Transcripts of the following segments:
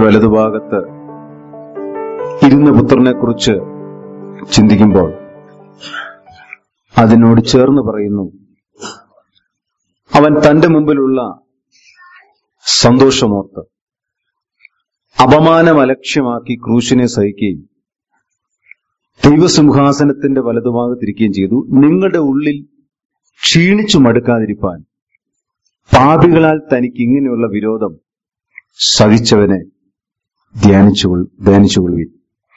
വലതുഭാഗത്ത് ഇരുന്ന പുത്രനെ കുറിച്ച് ചിന്തിക്കുമ്പോൾ അതിനോട് ചേർന്ന് പറയുന്നു അവൻ തന്റെ മുമ്പിലുള്ള സന്തോഷമോർത്ത് അപമാനം അലക്ഷ്യമാക്കി ക്രൂശിനെ സഹിക്കുകയും ദൈവസിംഹാസനത്തിന്റെ വലതുഭാഗത്തിരിക്കുകയും ചെയ്തു നിങ്ങളുടെ ഉള്ളിൽ ക്ഷീണിച്ചു മടുക്കാതിരിപ്പാൻ പാപികളാൽ തനിക്ക് ഇങ്ങനെയുള്ള വിരോധം സഹിച്ചവനെ ധ്യാനിച്ചു ധ്യാനിച്ചുകൊള്ളുവിൻ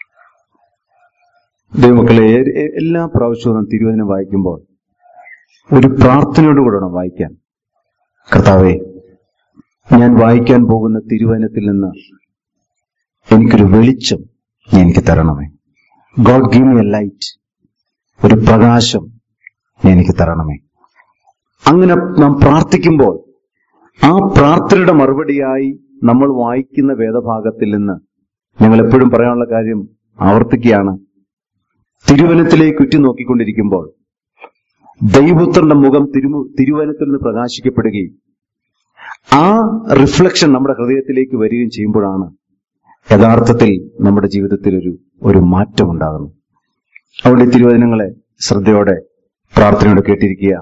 ദൈവമക്കളെ എ- എ- എല്ലാ പ്രാവശ്യവും നാം തിരുവചനം വായിക്കുമ്പോൾ ഒരു പ്രാർത്ഥനയോട് കൂടെ വേണം വായിക്കാൻ കർത്താവെ ഞാൻ വായിക്കാൻ പോകുന്ന തിരുവചനത്തിൽ നിന്ന് എനിക്കൊരു വെളിച്ചം നീ എനിക്ക് തരണമേ God give me a light ഒരു പ്രകാശം നീ എനിക്ക് തരണമേ അങ്ങനെ നാം പ്രാർത്ഥിക്കുമ്പോൾ ആ പ്രാർത്ഥനയുടെ മറുപടിയായി നമ്മൾ വായിക്കുന്ന വേദഭാഗത്തിൽ നിന്ന് ഞങ്ങൾ എപ്പോഴും പറയാനുള്ള കാര്യം ആവർത്തിക്കുകയാണ് തിരുവനത്തിലേക്ക് ഉറ്റുനോക്കിക്കൊണ്ടിരിക്കുമ്പോൾ ദൈവപുത്രന്റെ മുഖം തിരുമു തിരുവനത്തിൽ നിന്ന് പ്രകാശിക്കപ്പെടുകയും ആ റിഫ്ലക്ഷൻ നമ്മുടെ ഹൃദയത്തിലേക്ക് വരികയും ചെയ്യുമ്പോഴാണ് യഥാർത്ഥത്തിൽ നമ്മുടെ ജീവിതത്തിൽ ഒരു ഒരു മാറ്റം ഉണ്ടാകുന്നു അതുകൊണ്ട് ഈ തിരുവചനങ്ങളെ ശ്രദ്ധയോടെ പ്രാർത്ഥനയോടെ കേട്ടിരിക്കുക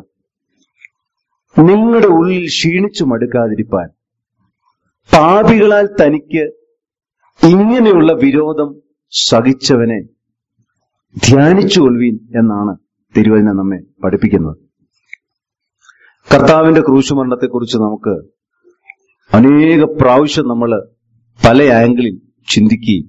നിങ്ങളുടെ ഉള്ളിൽ ക്ഷീണിച്ചു മടുക്കാതിരിപ്പാൻ പാപികളാൽ തനിക്ക് ഇങ്ങനെയുള്ള വിരോധം സഹിച്ചവനെ ധ്യാനിച്ചുകൊള്ളുവീൻ എന്നാണ് തിരുവചനം നമ്മെ പഠിപ്പിക്കുന്നത് കർത്താവിന്റെ ക്രൂശുമരണത്തെക്കുറിച്ച് നമുക്ക് അനേക പ്രാവശ്യം നമ്മൾ പല ആംഗിളിൽ ചിന്തിക്കുകയും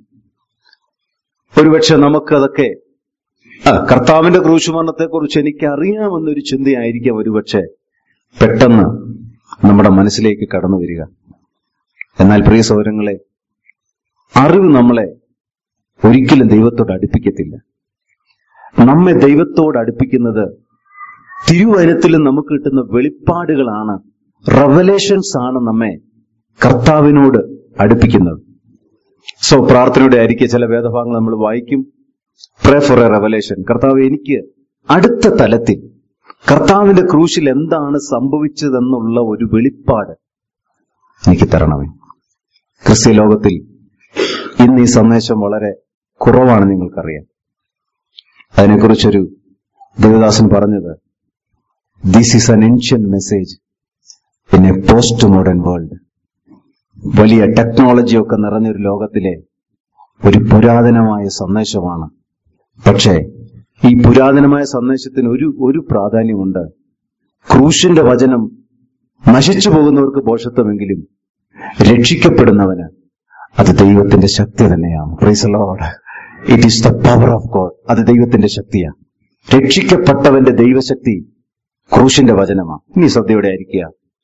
ഒരുപക്ഷെ നമുക്കതൊക്കെ ആ, കർത്താവിന്റെ ക്രൂശുമരണത്തെക്കുറിച്ച് എനിക്ക് അറിയാമെന്നൊരു ചിന്തയായിരിക്കാം ഒരുപക്ഷെ പെട്ടെന്ന് നമ്മുടെ മനസ്സിലേക്ക് കടന്നു വരിക എന്നാൽ പ്രിയ സൗരങ്ങളെ അറിവ് നമ്മളെ ഒരിക്കലും ദൈവത്തോട് അടുപ്പിക്കത്തില്ല നമ്മെ ദൈവത്തോട് അടുപ്പിക്കുന്നത് തിരുവനത്തിലും നമുക്ക് കിട്ടുന്ന വെളിപ്പാടുകളാണ് റവലേഷൻസ് ആണ് നമ്മെ കർത്താവിനോട് അടുപ്പിക്കുന്നത് സോ പ്രാർത്ഥനയുടെ ആയിരിക്കും ചില വേദഭാഗങ്ങൾ നമ്മൾ വായിക്കും പ്രേ ഫോർ എ റെവലേഷൻ കർത്താവ് എനിക്ക് അടുത്ത തലത്തിൽ കർത്താവിന്റെ ക്രൂശിൽ എന്താണ് സംഭവിച്ചതെന്നുള്ള ഒരു വെളിപ്പാട് എനിക്ക് തരണമേ ക്രിസ്ത്യ ലോകത്തിൽ ഇന്ന് ഈ സന്ദേശം വളരെ കുറവാണ് നിങ്ങൾക്കറിയാം അതിനെക്കുറിച്ചൊരു ദേവദാസൻ പറഞ്ഞത് this is an ancient message in a post modern world വലിയ ടെക്നോളജിയൊക്കെ നിറഞ്ഞൊരു ലോകത്തിലെ ഒരു പുരാതനമായ സന്ദേശമാണ് പക്ഷേ ഈ പുരാതനമായ സന്ദേശത്തിന് ഒരു ഒരു പ്രാധാന്യമുണ്ട് ക്രൂശിന്റെ വചനം നശിച്ചു പോകുന്നവർക്ക് പോഷത്വമെങ്കിലും രക്ഷിക്കപ്പെടുന്നവന് അത് ദൈവത്തിന്റെ ശക്തി തന്നെയാണ് praise lord it is the power of God അത് ദൈവത്തിന്റെ ശക്തിയാണ് രക്ഷിക്കപ്പെട്ടവന്റെ ദൈവശക്തി ക്രൂശിന്റെ വചനമാണ് ഇനി ശ്രദ്ധയോടെ ആയിരിക്കുക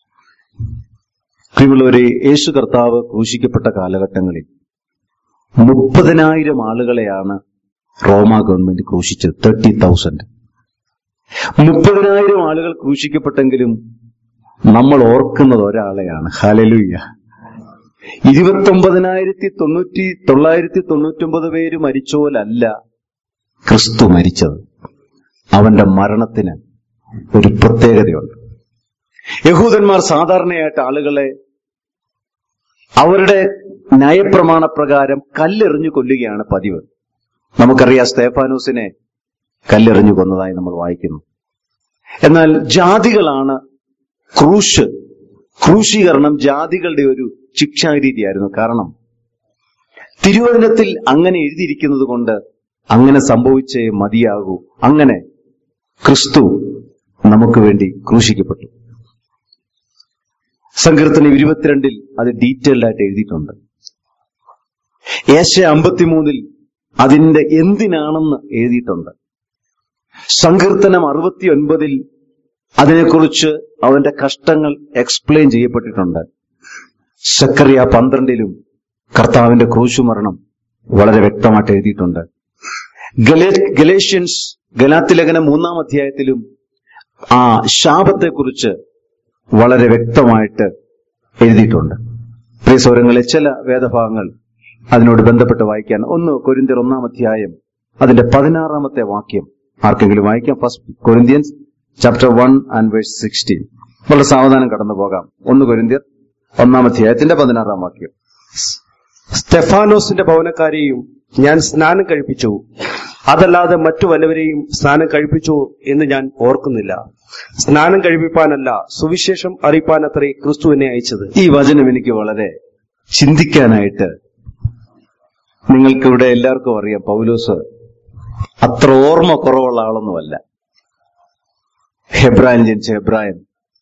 പ്രിയമുള്ളവരെ യേശു കർത്താവ് ക്രൂശിക്കപ്പെട്ട കാലഘട്ടങ്ങളിൽ മുപ്പതിനായിരം ആളുകളെയാണ് റോമ ഗവൺമെന്റ് ക്രൂശിച്ചത് തേർട്ടി തൗസൻഡ് മുപ്പതിനായിരം ആളുകൾ ക്രൂശിക്കപ്പെട്ടെങ്കിലും നമ്മൾ ഓർക്കുന്നത് ഒരാളെയാണ് ഹലലുയ്യ ഇരുപത്തി ഒമ്പതിനായിരത്തി തൊണ്ണൂറ്റി തൊള്ളായിരത്തി തൊണ്ണൂറ്റൊമ്പത് പേര് മരിച്ച പോലല്ല ക്രിസ്തു മരിച്ചത് അവന്റെ മരണത്തിന് ഒരു പ്രത്യേകതയുണ്ട് യഹൂദന്മാർ സാധാരണയായിട്ട് ആളുകളെ അവരുടെ ന്യായപ്രമാണ പ്രകാരം കല്ലെറിഞ്ഞു കൊല്ലുകയാണ് പതിവ് നമുക്കറിയാം സ്തേഫാനൂസിനെ കല്ലെറിഞ്ഞു കൊന്നതായി നമ്മൾ വായിക്കുന്നു എന്നാൽ ജാതികളാണ് ക്രൂശ് ക്രൂശീകരണം ജാതികളുടെ ഒരു ശിക്ഷാരീതിയായിരുന്നു കാരണം തിരുവചനത്തിൽ അങ്ങനെ എഴുതിയിരിക്കുന്നത് കൊണ്ട് അങ്ങനെ സംഭവിച്ചേ മതിയാകൂ അങ്ങനെ ക്രിസ്തു നമുക്ക് വേണ്ടി ക്രൂശിക്കപ്പെട്ടു സങ്കീർത്തനം ഇരുപത്തിരണ്ടിൽ അത് ഡീറ്റെയിൽഡ് ആയിട്ട് എഴുതിയിട്ടുണ്ട് ഏശ അമ്പത്തിമൂന്നിൽ അതിന്റെ എന്തിനാണെന്ന് എഴുതിയിട്ടുണ്ട് സങ്കീർത്തനം അറുപത്തി ഒൻപതിൽ അതിനെക്കുറിച്ച് അവന്റെ കഷ്ടങ്ങൾ എക്സ്പ്ലെയിൻ ചെയ്യപ്പെട്ടിട്ടുണ്ട് സക്കറിയ പന്ത്രണ്ടിലും കർത്താവിന്റെ ക്രൂശുമരണം വളരെ വ്യക്തമായിട്ട് എഴുതിയിട്ടുണ്ട് ഗലേ- ഗലേഷ്യൻസ് ഗലാത്തിലേഖനം മൂന്നാം അധ്യായത്തിലും ആ ശാപത്തെക്കുറിച്ച് വളരെ വ്യക്തമായിട്ട് എഴുതിയിട്ടുണ്ട് പ്രിയ സൗരങ്ങളെ ചില വേദഭാഗങ്ങൾ അതിനോട് ബന്ധപ്പെട്ട് വായിക്കാൻ ഒന്ന് കൊരിന്ത്യർ ഒന്നാം അധ്യായം അതിന്റെ പതിനാറാമത്തെ വാക്യം ആർക്കെങ്കിലും വായിക്കാം first Corinthians chapter one and verse sixteen വളരെ സാവധാനം കടന്നു പോകാം ഒന്ന് കൊരിന്ത്യർ ഒന്നാം അധ്യായത്തിന്റെ പതിനാറാം വാക്യം സ്തെഫാനോസിന്റെ ഭവനക്കാരെയും ഞാൻ സ്നാനം കഴിപ്പിച്ചു അതല്ലാതെ മറ്റു വല്ലവരെയും സ്നാനം കഴിപ്പിച്ചു എന്ന് ഞാൻ ഓർക്കുന്നില്ല സ്നാനം കഴിപ്പിപ്പാനല്ല സുവിശേഷം അറിയിപ്പാനത്രേ ക്രിസ്തുവിനെ അയച്ചത് ഈ വചനം എനിക്ക് വളരെ ചിന്തിക്കാനായിട്ട് നിങ്ങൾക്കിവിടെ എല്ലാവർക്കും അറിയാം പൗലോസ് അത്ര ഓർമ്മ കുറവുള്ള ആളൊന്നുമല്ല ഹെബ്രായൻ ജനിച്ച ഹെബ്രായൻ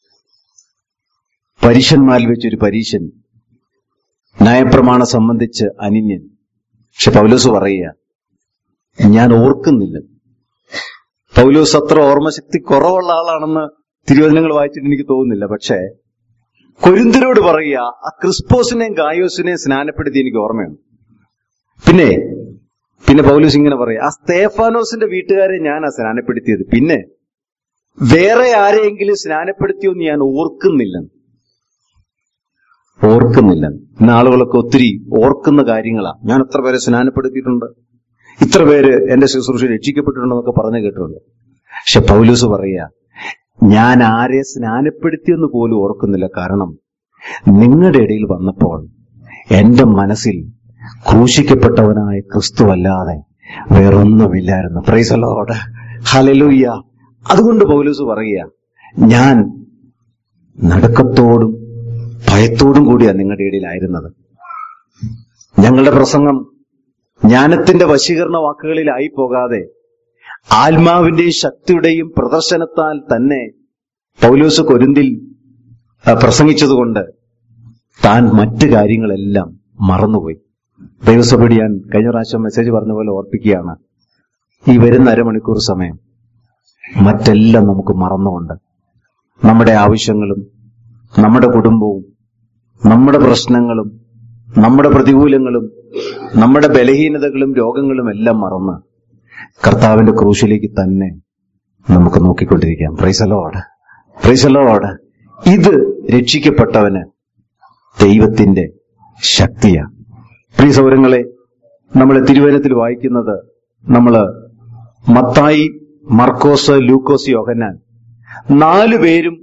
പരീശന്മാരിൽ വെച്ചൊരു പരീശൻ നയപ്രമാണം സംബന്ധിച്ച് അനിന്യൻ പക്ഷെ പൗലോസ് പറയുക ഞാൻ ഓർക്കുന്നില്ല പൗലോസ് അത്ര ഓർമ്മശക്തി കുറവുള്ള ആളാണെന്ന് തിരുവചനങ്ങൾ വായിച്ചിട്ട് എനിക്ക് തോന്നുന്നില്ല പക്ഷേ കൊരിന്തിരോട് പറയുക ആ ക്രിസ്പോസിനെയും ഗായോസിനെയും സ്നാനപ്പെടുത്തി എനിക്ക് ഓർമ്മയുണ്ട് പിന്നെ പിന്നെ പൗലൂസ് ഇങ്ങനെ പറയുക ആ സ്തേഫാനോസിന്റെ വീട്ടുകാരെ ഞാൻ ആ സ്നാനപ്പെടുത്തിയത് പിന്നെ വേറെ ആരെയെങ്കിലും സ്നാനപ്പെടുത്തിയോന്ന് ഞാൻ ഓർക്കുന്നില്ല ഓർക്കുന്നില്ല ഇന്ന് ആളുകളൊക്കെ ഒത്തിരി ഓർക്കുന്ന കാര്യങ്ങളാ ഞാൻ എത്ര പേരെ സ്നാനപ്പെടുത്തിയിട്ടുണ്ട് ഇത്ര പേര് എന്റെ ശുശ്രൂഷ രക്ഷിക്കപ്പെട്ടിട്ടുണ്ടെന്നൊക്കെ പറഞ്ഞു കേട്ടിട്ടുണ്ട് പക്ഷെ പൗലൂസ് പറയുക ഞാൻ ആരെ സ്നാനപ്പെടുത്തിയെന്ന് പോലും ഓർക്കുന്നില്ല കാരണം നിങ്ങളുടെ ഇടയിൽ വന്നപ്പോൾ എന്റെ മനസ്സിൽ ക്രൂശിക്കപ്പെട്ടവനായ ക്രിസ്തു അല്ലാതെ വേറൊന്നുമില്ലായിരുന്നു പ്രൈസലോട് ഹലലൂയ്യ അതുകൊണ്ട് പൗലൂസ് പറയുക ഞാൻ നടുക്കത്തോടും ഭയത്തോടും കൂടിയാണ് നിങ്ങളുടെ ഇടയിലായിരുന്നത് ഞങ്ങളുടെ പ്രസംഗം ജ്ഞാനത്തിന്റെ വശീകരണ വാക്കുകളിലായി പോകാതെ ആത്മാവിന്റെയും ശക്തിയുടെയും പ്രദർശനത്താൽ തന്നെ പൗലോസ് കൊരിന്തിൽ ആ, പ്രസംഗിച്ചതുകൊണ്ട് താൻ മറ്റു കാര്യങ്ങളെല്ലാം മറന്നുപോയി ദൈവസഭയോട് ഞാൻ കഴിഞ്ഞ പ്രാവശ്യം മെസ്സേജ് പറഞ്ഞ പോലെ ഓർപ്പിക്കുകയാണ് ഈ വരുന്ന അരമണിക്കൂർ സമയം മറ്റെല്ലാം നമുക്ക് മറന്നുകൊണ്ട് നമ്മുടെ ആവശ്യങ്ങളും നമ്മുടെ കുടുംബവും നമ്മുടെ പ്രശ്നങ്ങളും നമ്മുടെ പ്രതികൂലങ്ങളും നമ്മുടെ ബലഹീനതകളും രോഗങ്ങളും എല്ലാം മറന്ന് കർത്താവിന്റെ ക്രൂശിലേക്ക് തന്നെ നമുക്ക് നോക്കിക്കൊണ്ടിരിക്കാം പ്രൈസലോട് പ്രൈസലോട് ഇത് രക്ഷിക്കപ്പെട്ടവന് ദൈവത്തിന്റെ ശക്തിയാണ് പ്രിയ സൗരങ്ങളെ നമ്മൾ തിരുവനത്തിൽ വായിക്കുന്നത് നമ്മള് മത്തായി മർക്കോസ് ലൂക്കോസ് യോഹന്നാൻ നാലു പേരും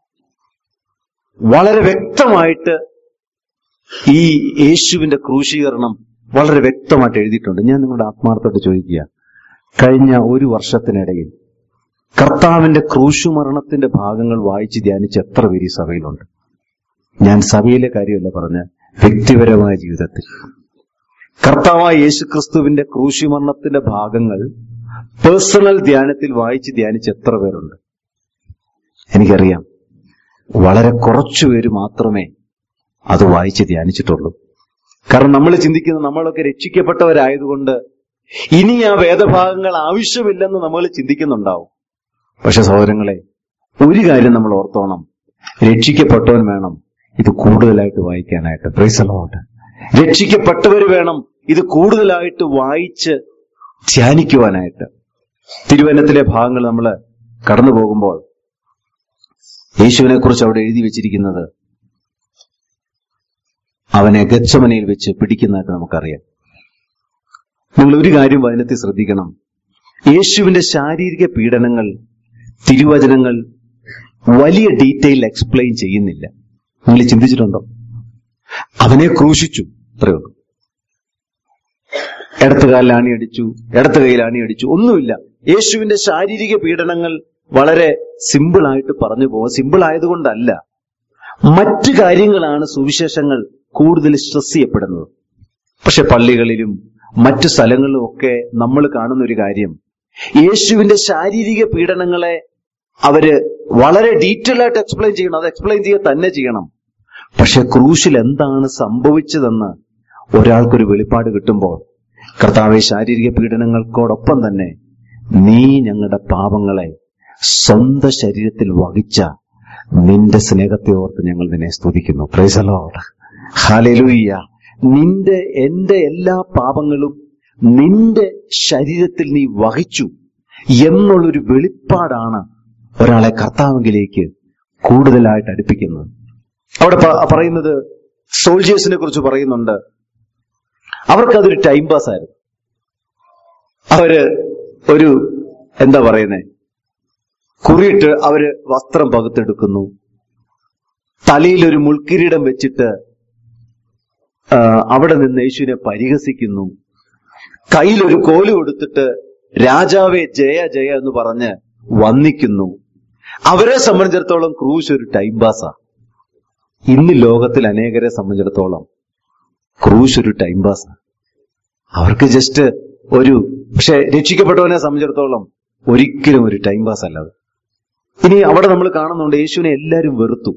വളരെ വ്യക്തമായിട്ട് ഈ യേശുവിന്റെ ക്രൂശീകരണം വളരെ വ്യക്തമായിട്ട് എഴുതിയിട്ടുണ്ട് ഞാൻ നിങ്ങളുടെ ആത്മാർത്ഥമായിട്ട് ചോദിക്കുക കഴിഞ്ഞ ഒരു വർഷത്തിനിടയിൽ കർത്താവിന്റെ ക്രൂശുമരണത്തിന്റെ ഭാഗങ്ങൾ വായിച്ച് ധ്യാനിച്ച് എത്ര പേര് ഈ സഭയിലുണ്ട് ഞാൻ സഭയിലെ കാര്യമല്ല പറഞ്ഞ വ്യക്തിപരമായ ജീവിതത്തിൽ കർത്താവായ യേശുക്രിസ്തുവിന്റെ ക്രൂശുമരണത്തിന്റെ ഭാഗങ്ങൾ പേഴ്സണൽ ധ്യാനത്തിൽ വായിച്ച് ധ്യാനിച്ച് എത്ര പേരുണ്ട് എനിക്കറിയാം വളരെ കുറച്ചു പേര് മാത്രമേ അത് വായിച്ച് ധ്യാനിച്ചിട്ടുള്ളൂ കാരണം നമ്മൾ ചിന്തിക്കുന്നത് നമ്മളൊക്കെ രക്ഷിക്കപ്പെട്ടവരായതുകൊണ്ട് ഇനി ആ വേദഭാഗങ്ങൾ ആവശ്യമില്ലെന്ന് നമ്മൾ ചിന്തിക്കുന്നുണ്ടാവും പക്ഷെ സഹോദരങ്ങളെ ഒരു കാര്യം നമ്മൾ ഓർത്തോണം രക്ഷിക്കപ്പെട്ടവൻ വേണം ഇത് കൂടുതലായിട്ട് വായിക്കാനായിട്ട് പ്രൈസലോട്ട് രക്ഷിക്കപ്പെട്ടവർ വേണം ഇത് കൂടുതലായിട്ട് വായിച്ച് ധ്യാനിക്കുവാനായിട്ട് തിരുവനത്തിലെ ഭാഗങ്ങൾ നമ്മൾ കടന്നു പോകുമ്പോൾ യേശുവിനെ കുറിച്ച് അവിടെ എഴുതി വെച്ചിരിക്കുന്നത് അവനെ ഗച്ചമനയിൽ വെച്ച് പിടിക്കുന്നതായിട്ട് നമുക്കറിയാം നിങ്ങൾ ഒരു കാര്യം വചനത്തിൽ ശ്രദ്ധിക്കണം യേശുവിന്റെ ശാരീരിക പീഡനങ്ങൾ തിരുവചനങ്ങൾ വലിയ ഡീറ്റെയിൽ എക്സ്പ്ലെയിൻ ചെയ്യുന്നില്ല നിങ്ങൾ ചിന്തിച്ചിട്ടുണ്ടോ അവനെ ക്രൂശിച്ചു അത്രയേ ഉള്ളൂ ഇടത്ത് കാലിൽ ആണിയടിച്ചു ഇടത്ത് കൈയിൽ ആണിയടിച്ചു ഒന്നുമില്ല യേശുവിന്റെ ശാരീരിക പീഡനങ്ങൾ വളരെ സിമ്പിൾ ആയിട്ട് പറഞ്ഞു പോകും സിമ്പിൾ ആയതുകൊണ്ടല്ല മറ്റു കാര്യങ്ങളാണ് സുവിശേഷങ്ങൾ കൂടുതൽ സ്ട്രെസ് ചെയ്യപ്പെടുന്നത് പക്ഷെ പള്ളികളിലും മറ്റു സ്ഥലങ്ങളിലും ഒക്കെ നമ്മൾ കാണുന്ന ഒരു കാര്യം യേശുവിന്റെ ശാരീരിക പീഡനങ്ങളെ അവര് വളരെ ഡീറ്റെയിൽ ആയിട്ട് എക്സ്പ്ലെയിൻ ചെയ്യണം അത് എക്സ്പ്ലെയിൻ ചെയ്യുക തന്നെ ചെയ്യണം പക്ഷെ ക്രൂശിൽ എന്താണ് സംഭവിച്ചതെന്ന് ഒരാൾക്കൊരു വെളിപ്പാട് കിട്ടുമ്പോൾ കർത്താവെ ശാരീരിക പീഡനങ്ങൾക്കോടൊപ്പം തന്നെ നീ ഞങ്ങളുടെ പാപങ്ങളെ സ്വന്തം ശരീരത്തിൽ വഹിച്ച നിന്റെ സ്നേഹത്തെ ഓർത്ത് ഞങ്ങൾ നിന്നെ സ്തുതിക്കുന്നു പ്രൈസലോട് ഹാലലൂയ്യ നിന്റെ എന്റെ എല്ലാ പാപങ്ങളും നിന്റെ ശരീരത്തിൽ നീ വഹിച്ചു എന്നുള്ളൊരു വെളിപ്പാടാണ് ഒരാളെ കർത്താവിലേക്ക് കൂടുതലായിട്ട് അടുപ്പിക്കുന്നത് അവിടെ പ- പറയുന്നത് സോൾജേഴ്സിനെ കുറിച്ച് പറയുന്നുണ്ട് അവർക്ക് അതൊരു ടൈം പാസ് ആയിരുന്നു അവര് ഒരു എന്താ പറയുന്നേ കുറിയിട്ട് അവര് വസ്ത്രം പകുത്തെടുക്കുന്നു തലയിൽ ഒരു മുൾക്കിരീടം വെച്ചിട്ട് ആ, അവിടെ നിന്ന് യേശുവിനെ പരിഹസിക്കുന്നു കയ്യിലൊരു കോല് കൊടുത്തിട്ട് രാജാവെ ജയ ജയ എന്ന് പറഞ്ഞ് വന്നിക്കുന്നു അവരെ സംബന്ധിച്ചിടത്തോളം ക്രൂശ് ഒരു ടൈം പാസാ ഇന്ന് ലോകത്തിൽ അനേകരെ സംബന്ധിച്ചിടത്തോളം ക്രൂശ് ഒരു ടൈം പാസാ അവർക്ക് ജസ്റ്റ് ഒരു പക്ഷെ രക്ഷിക്കപ്പെട്ടവനെ സംബന്ധിച്ചിടത്തോളം ഒരിക്കലും ഒരു ടൈം പാസ് അല്ല അത് ഇനി അവിടെ നമ്മൾ കാണുന്നുണ്ട് യേശുവിനെ എല്ലാവരും വെറുത്തു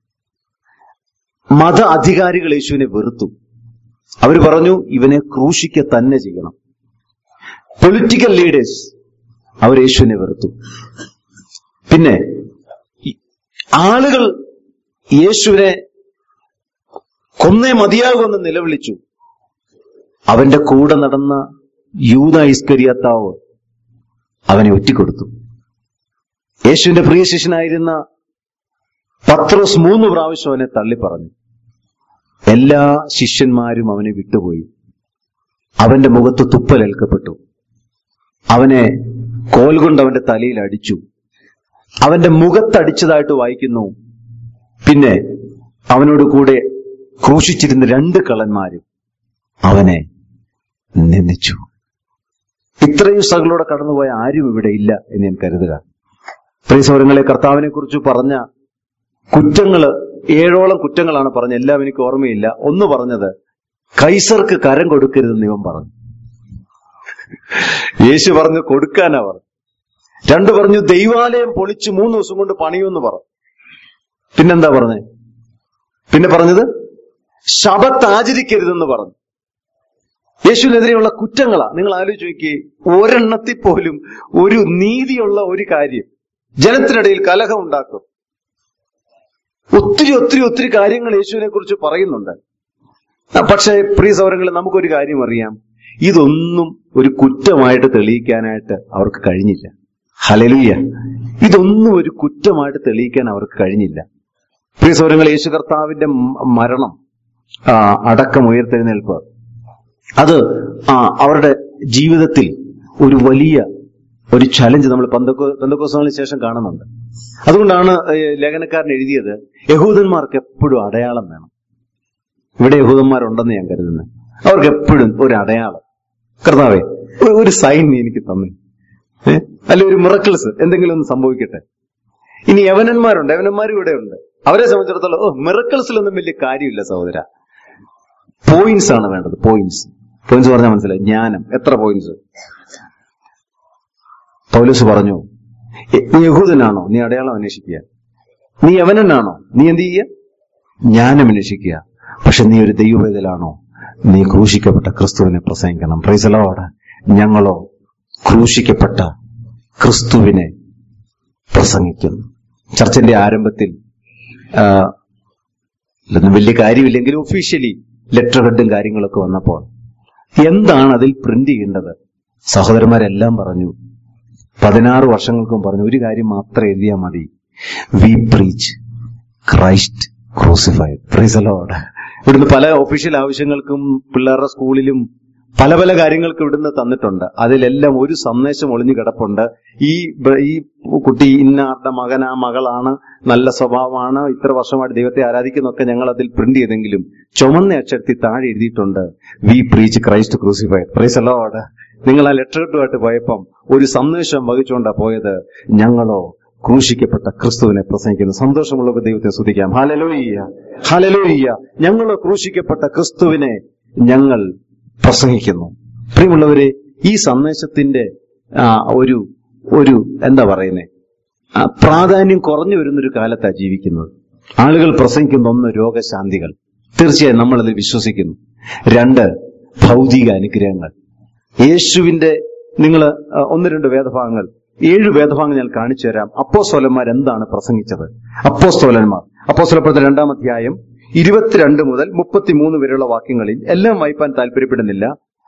മത അധികാരികൾ യേശുവിനെ വെറുത്തു അവർ പറഞ്ഞു ഇവനെ ക്രൂശിക്ക തന്നെ ചെയ്യണം പൊളിറ്റിക്കൽ ലീഡേഴ്സ് അവർ യേശുവിനെ വെറുത്തു പിന്നെ ഈ ആളുകൾ യേശുവിനെ കൊന്നേ മതിയാകുമെന്ന് നിലവിളിച്ചു അവന്റെ കൂടെ നടന്ന യൂത ഇസ്കരിയാത്താവ് അവനെ ഒറ്റിക്കൊടുത്തു യേശുവിന്റെ പ്രിയ ശിഷ്യനായിരുന്ന പത്രോസ് മൂന്ന് പ്രാവശ്യം അവനെ തള്ളിപ്പറഞ്ഞു എല്ലാ ശിഷ്യന്മാരും അവനെ വിട്ടുപോയി അവന്റെ മുഖത്ത് തുപ്പലേൽക്കപ്പെട്ടു അവനെ കോൽ കൊണ്ട് അവന്റെ തലയിൽ അടിച്ചു അവന്റെ മുഖത്തടിച്ചതായിട്ട് വായിക്കുന്നു പിന്നെ അവനോട് കൂടെ ക്രൂശിച്ചിരുന്ന രണ്ട് കള്ളന്മാരും അവനെ നിന്ദിച്ചു ഇത്രയും സകളോടെ കടന്നുപോയ ആരും ഇവിടെ ഇല്ല എന്ന് ഞാൻ കരുതുക പ്രിയ സൗരങ്ങളെ കർത്താവിനെ കുറിച്ച് പറഞ്ഞ കുറ്റങ്ങള് ഏഴോളം കുറ്റങ്ങളാണ് പറഞ്ഞ എല്ലാം എനിക്ക് ഓർമ്മയില്ല ഒന്ന് പറഞ്ഞത് കൈസർക്ക് കരം കൊടുക്കരുതെന്ന് ഇവൻ പറഞ്ഞു യേശു പറഞ്ഞു കൊടുക്കാനാ പറഞ്ഞു രണ്ട് പറഞ്ഞു ദൈവാലയം പൊളിച്ച് മൂന്ന് ദിവസം കൊണ്ട് പണിയുമെന്ന് പറഞ്ഞു പിന്നെന്താ പറഞ്ഞേ പിന്നെ പറഞ്ഞത് ശബത്ത് ആചരിക്കരുതെന്ന് പറഞ്ഞു യേശുവിനെതിരെയുള്ള കുറ്റങ്ങളാ നിങ്ങൾ ആലോചിച്ച് നോക്കിയേ ഒരെണ്ണത്തിൽ പോലും ഒരു നീതിയുള്ള ഒരു കാര്യം ജനത്തിനിടയിൽ കലഹം ഉണ്ടാക്കും ഒത്തിരി ഒത്തിരി ഒത്തിരി കാര്യങ്ങൾ യേശുവിനെ കുറിച്ച് പറയുന്നുണ്ട് ആ, പക്ഷേ പ്രിയ സൗരങ്ങളിൽ നമുക്കൊരു കാര്യം അറിയാം ഇതൊന്നും ഒരു കുറ്റമായിട്ട് തെളിയിക്കാനായിട്ട് അവർക്ക് കഴിഞ്ഞില്ല ഹലലുയ്യ ഇതൊന്നും ഒരു കുറ്റമായിട്ട് തെളിയിക്കാൻ അവർക്ക് കഴിഞ്ഞില്ല പ്രിയ സൗരങ്ങൾ യേശു കർത്താവിന്റെ മ- മരണം ആ, അടക്കം ഉയർത്തെഴുന്നേൽപ്പ് അത് ആ, അവരുടെ ജീവിതത്തിൽ ഒരു വലിയ ഒരു ചലഞ്ച് നമ്മൾ പന്തക്കോ പന്തക്കോസങ്ങൾക്ക് ശേഷം കാണുന്നുണ്ട് അതുകൊണ്ടാണ് ഏ, ലേഖനക്കാരൻ എഴുതിയത് യഹൂദന്മാർക്ക് എപ്പോഴും അടയാളം വേണം ഇവിടെ യഹൂദന്മാരുണ്ടെന്ന് ഞാൻ കരുതുന്നത് അവർക്ക് എപ്പോഴും ഒരു അടയാളം കർത്താവേ ഒരു- ഒരു സൈൻ നീ എനിക്ക് തന്നു ഏഹ് അല്ലെ ഒരു മിറക്കിൾസ് എന്തെങ്കിലും ഒന്ന് സംഭവിക്കട്ടെ ഇനി യവനന്മാരുണ്ട് യവനന്മാരും ഇവിടെ ഉണ്ട് അവരെ സംബന്ധിച്ചിടത്തോളം ഓ മിറക്കിൾസിലൊന്നും വലിയ കാര്യമില്ല സഹോദര പോയിന്റ്സ് ആണ് വേണ്ടത് പോയിന്റ്സ് പോയിന്റ്സ് പറഞ്ഞാൽ മനസ്സിലായി ജ്ഞാനം എത്ര പോയിന്റ്സ് പൗലോസ് പറഞ്ഞു "എ- നീ യഹൂദനാണോ നീ അടയാളം അന്വേഷിക്കുക നീ യവനനാണോ നീ എന്ത് ചെയ്യുക ജ്ഞാനം അന്വേഷിക്കുക പക്ഷെ നീ ഒരു ദൈവവേദലാണോ നീ ക്രൂശിക്കപ്പെട്ട ക്രിസ്തുവിനെ പ്രസംഗിക്കണം പ്രൈസലോട് ഞങ്ങളോ ക്രൂശിക്കപ്പെട്ട ക്രിസ്തുവിനെ പ്രസംഗിക്കുന്നു ചർച്ചിന്റെ ആരംഭത്തിൽ ആ, ഇതൊന്നും വലിയ കാര്യമില്ലെങ്കിലും ഒഫീഷ്യലി ലെറ്റർ ഹെഡും കാര്യങ്ങളൊക്കെ വന്നപ്പോൾ എന്താണ് അതിൽ പ്രിന്റ് ചെയ്യേണ്ടത് സഹോദരന്മാരെല്ലാം പറഞ്ഞു പതിനാറ് വർഷങ്ങൾക്കും പറഞ്ഞു ഒരു കാര്യം മാത്രം എഴുതിയാൽ മതി we preach Christ crucified praise lord ഇവിടുന്ന് പല ഒഫീഷ്യൽ ആവശ്യങ്ങൾക്കും പിള്ളേരുടെ സ്കൂളിലും പല പല കാര്യങ്ങൾക്ക് ഇവിടുന്ന് തന്നിട്ടുണ്ട് അതിലെല്ലാം ഒരു സന്ദേശം ഒളിഞ്ഞു കിടപ്പുണ്ട് ഈ ബ- ഈ കുട്ടി ഇന്ന ആരുടെ മകനാ മകളാണ് നല്ല സ്വഭാവമാണ് ഇത്ര വർഷമായിട്ട് ദൈവത്തെ ആരാധിക്കുന്നൊക്കെ ഞങ്ങൾ അതിൽ പ്രിന്റ് ചെയ്തെങ്കിലും ചുമന്ന അക്ഷരത്തിൽ താഴെ എഴുതിയിട്ടുണ്ട് we preach Christ crucified praise a lord നിങ്ങൾ ആ ലെറ്റർ ഇട്ടുമായിട്ട് പോയപ്പം ഒരു സന്ദേശം വഹിച്ചുകൊണ്ടാ പോയത് ഞങ്ങളോ ക്രൂശിക്കപ്പെട്ട ക്രിസ്തുവിനെ പ്രസംഗിക്കുന്നു സന്തോഷമുള്ള ദൈവത്തെ സ്തുതിക്കാം ഹാലലോയ്യ ഹാലലോയ്യ ഞങ്ങളോ ക്രൂശിക്കപ്പെട്ട ക്രിസ്തുവിനെ ഞങ്ങൾ പ്രസംഗിക്കുന്നു പ്രിയമുള്ളവരെ ഈ സന്ദേശത്തിന്റെ ആ, ഒരു ഒരു എന്താ പറയുന്നേ ആ, പ്രാധാന്യം കുറഞ്ഞു വരുന്നൊരു കാലത്താണ് ജീവിക്കുന്നത് ആളുകൾ പ്രസംഗിക്കുന്ന ഒന്ന് രോഗശാന്തികൾ തീർച്ചയായും നമ്മളത് വിശ്വസിക്കുന്നു രണ്ട് ഭൗതിക അനുഗ്രഹങ്ങൾ യേശുവിന്റെ നിങ്ങൾ ഒന്ന് രണ്ട് വേദഭാഗങ്ങൾ ഏഴ് വേദഭാഗങ്ങൾ ഞാൻ കാണിച്ചു തരാം അപ്പോസ്തോലന്മാർ എന്താണ് പ്രസംഗിച്ചത് അപ്പോസ്തോലന്മാർ അപ്പോസ്തലപ്പെടുത്ത രണ്ടാം അധ്യായം ഇരുപത്തിരണ്ട് മുതൽ മുപ്പത്തിമൂന്ന് വരെയുള്ള വാക്യങ്ങളിൽ എല്ലാം വായിപ്പാൻ താല്പര്യപ്പെടുന്നില്ല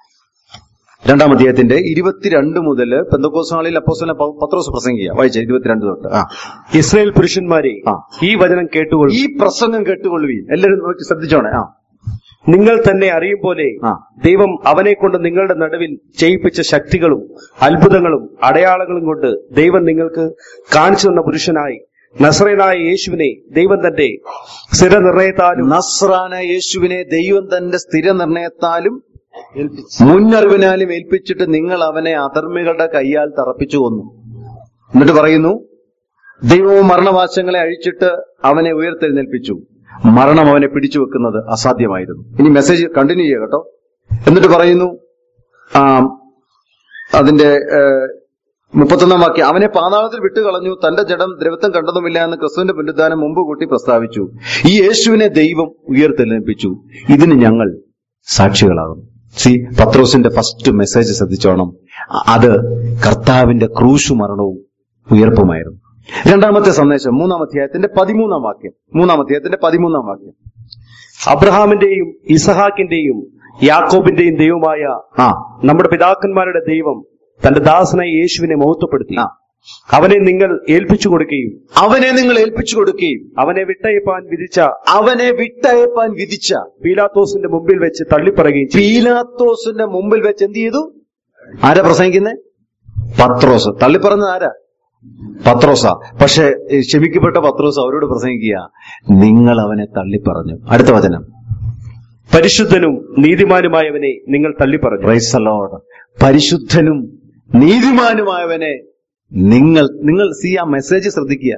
രണ്ടാം അധ്യായത്തിന്റെ ഇരുപത്തിരണ്ട് മുതൽ പെന്തക്കോസാളിൽ അപ്പോസ്തലൻ പ- പത്രോസ് പ്രസംഗിക്കുക വായിച്ച ഇരുപത്തിരണ്ട് തൊട്ട് ആ ഇസ്രായേൽ പുരുഷന്മാരെ ആ. ഈ വചനം കേട്ടുകൊള്ളു ഈ പ്രസംഗം കേട്ടുകൊള്ളുവീൻ എല്ലാവരും നോക്കി ശ്രദ്ധിച്ചോണേ ആ നിങ്ങൾ തന്നെ അറിയും പോലെ ആ. ദൈവം അവനെ കൊണ്ട് നിങ്ങളുടെ നടുവിൽ ചെയ്യിപ്പിച്ച ശക്തികളും അത്ഭുതങ്ങളും അടയാളങ്ങളും കൊണ്ട് ദൈവം നിങ്ങൾക്ക് കാണിച്ചു തന്ന പുരുഷനായി നസ്രനായ യേശുവിനെ ദൈവം തന്റെ സ്ഥിരനിർണയത്താലും നസ്രാന യേശുവിനെ ദൈവം തന്റെ സ്ഥിരനിർണയത്താലും മുന്നറിവിനാലും ഏൽപ്പിച്ചിട്ട് നിങ്ങൾ അവനെ അധർമ്മികളുടെ കൈയാൽ തറപ്പിച്ചു കൊന്നു എന്നിട്ട് പറയുന്നു ദൈവവും മരണവാശങ്ങളെ അഴിച്ചിട്ട് അവനെ ഉയർത്തെഴുന്നേൽപ്പിച്ചു മരണം അവനെ പിടിച്ചു വെക്കുന്നത് അസാധ്യമായിരുന്നു ഇനി മെസ്സേജ് കണ്ടിന്യൂ ചെയ്യുക കേട്ടോ എന്നിട്ട് പറയുന്നു ആ, അതിന്റെ ഏഹ്, മുപ്പത്തൊന്നാം വാക്യം അവനെ പാതാളത്തിൽ വിട്ടുകളഞ്ഞു തന്റെ ജഡം ദ്രവത്വം കണ്ടതുമില്ല എന്ന് ക്രിസ്തുവിന്റെ പുനരുദ്ധാനം മുമ്പ് കൂട്ടി പ്രസ്താവിച്ചു ഈ യേശുവിനെ ദൈവം ഉയർത്തെഴുന്നേൽപ്പിച്ചു ഇതിന് ഞങ്ങൾ സാക്ഷികളാകും സി പത്രോസിന്റെ ഫസ്റ്റ് മെസ്സേജ് ശ്രദ്ധിച്ചോണം അ- അത് കർത്താവിന്റെ ക്രൂശു മരണവും ഉയർപ്പുമായിരുന്നു രണ്ടാമത്തെ സന്ദേശം മൂന്നാം അധ്യായത്തിന്റെ പതിമൂന്നാം വാക്യം മൂന്നാം അധ്യായത്തിന്റെ പതിമൂന്നാം വാക്യം അബ്രഹാമിന്റെയും ഇസഹാക്കിന്റെയും യാക്കോബിന്റെയും ദൈവമായ ആ നമ്മുടെ പിതാക്കന്മാരുടെ ദൈവം തന്റെ ദാസനായ യേശുവിനെ മഹത്വപ്പെടുത്തി ആ. അവനെ നിങ്ങൾ ഏൽപ്പിച്ചു കൊടുക്കുകയും അവനെ നിങ്ങൾ ഏൽപ്പിച്ചു കൊടുക്കുകയും അവനെ വിട്ടയപ്പാൻ വിധിച്ച അവനെ വിട്ടയപ്പാൻ വിധിച്ച പീലാത്തോസിന്റെ മുമ്പിൽ വെച്ച് തള്ളിപ്പറയുകയും ചെയ്തു പീലാത്തോസിന്റെ മുമ്പിൽ വെച്ച് എന്ത് ചെയ്തു ആരാ പ്രസംഗിക്കുന്നേ പത്രോസ് തള്ളിപ്പറഞ്ഞത് ആരാ പത്രോസ പക്ഷെ ഏ, ക്ഷമിക്കപ്പെട്ട പത്രോസ് അവരോട് പ്രസംഗിക്കുക നിങ്ങൾ അവനെ തള്ളിപ്പറഞ്ഞു അടുത്ത വചനം പരിശുദ്ധനും നീതിമാനുമായവനെ നിങ്ങൾ തള്ളിപ്പറഞ്ഞു Praise the Lord. പരിശുദ്ധനും നീതിമാനുമായവനെ നിങ്ങൾ നിങ്ങൾ സി ആ മെസ്സേജ് ശ്രദ്ധിക്കുക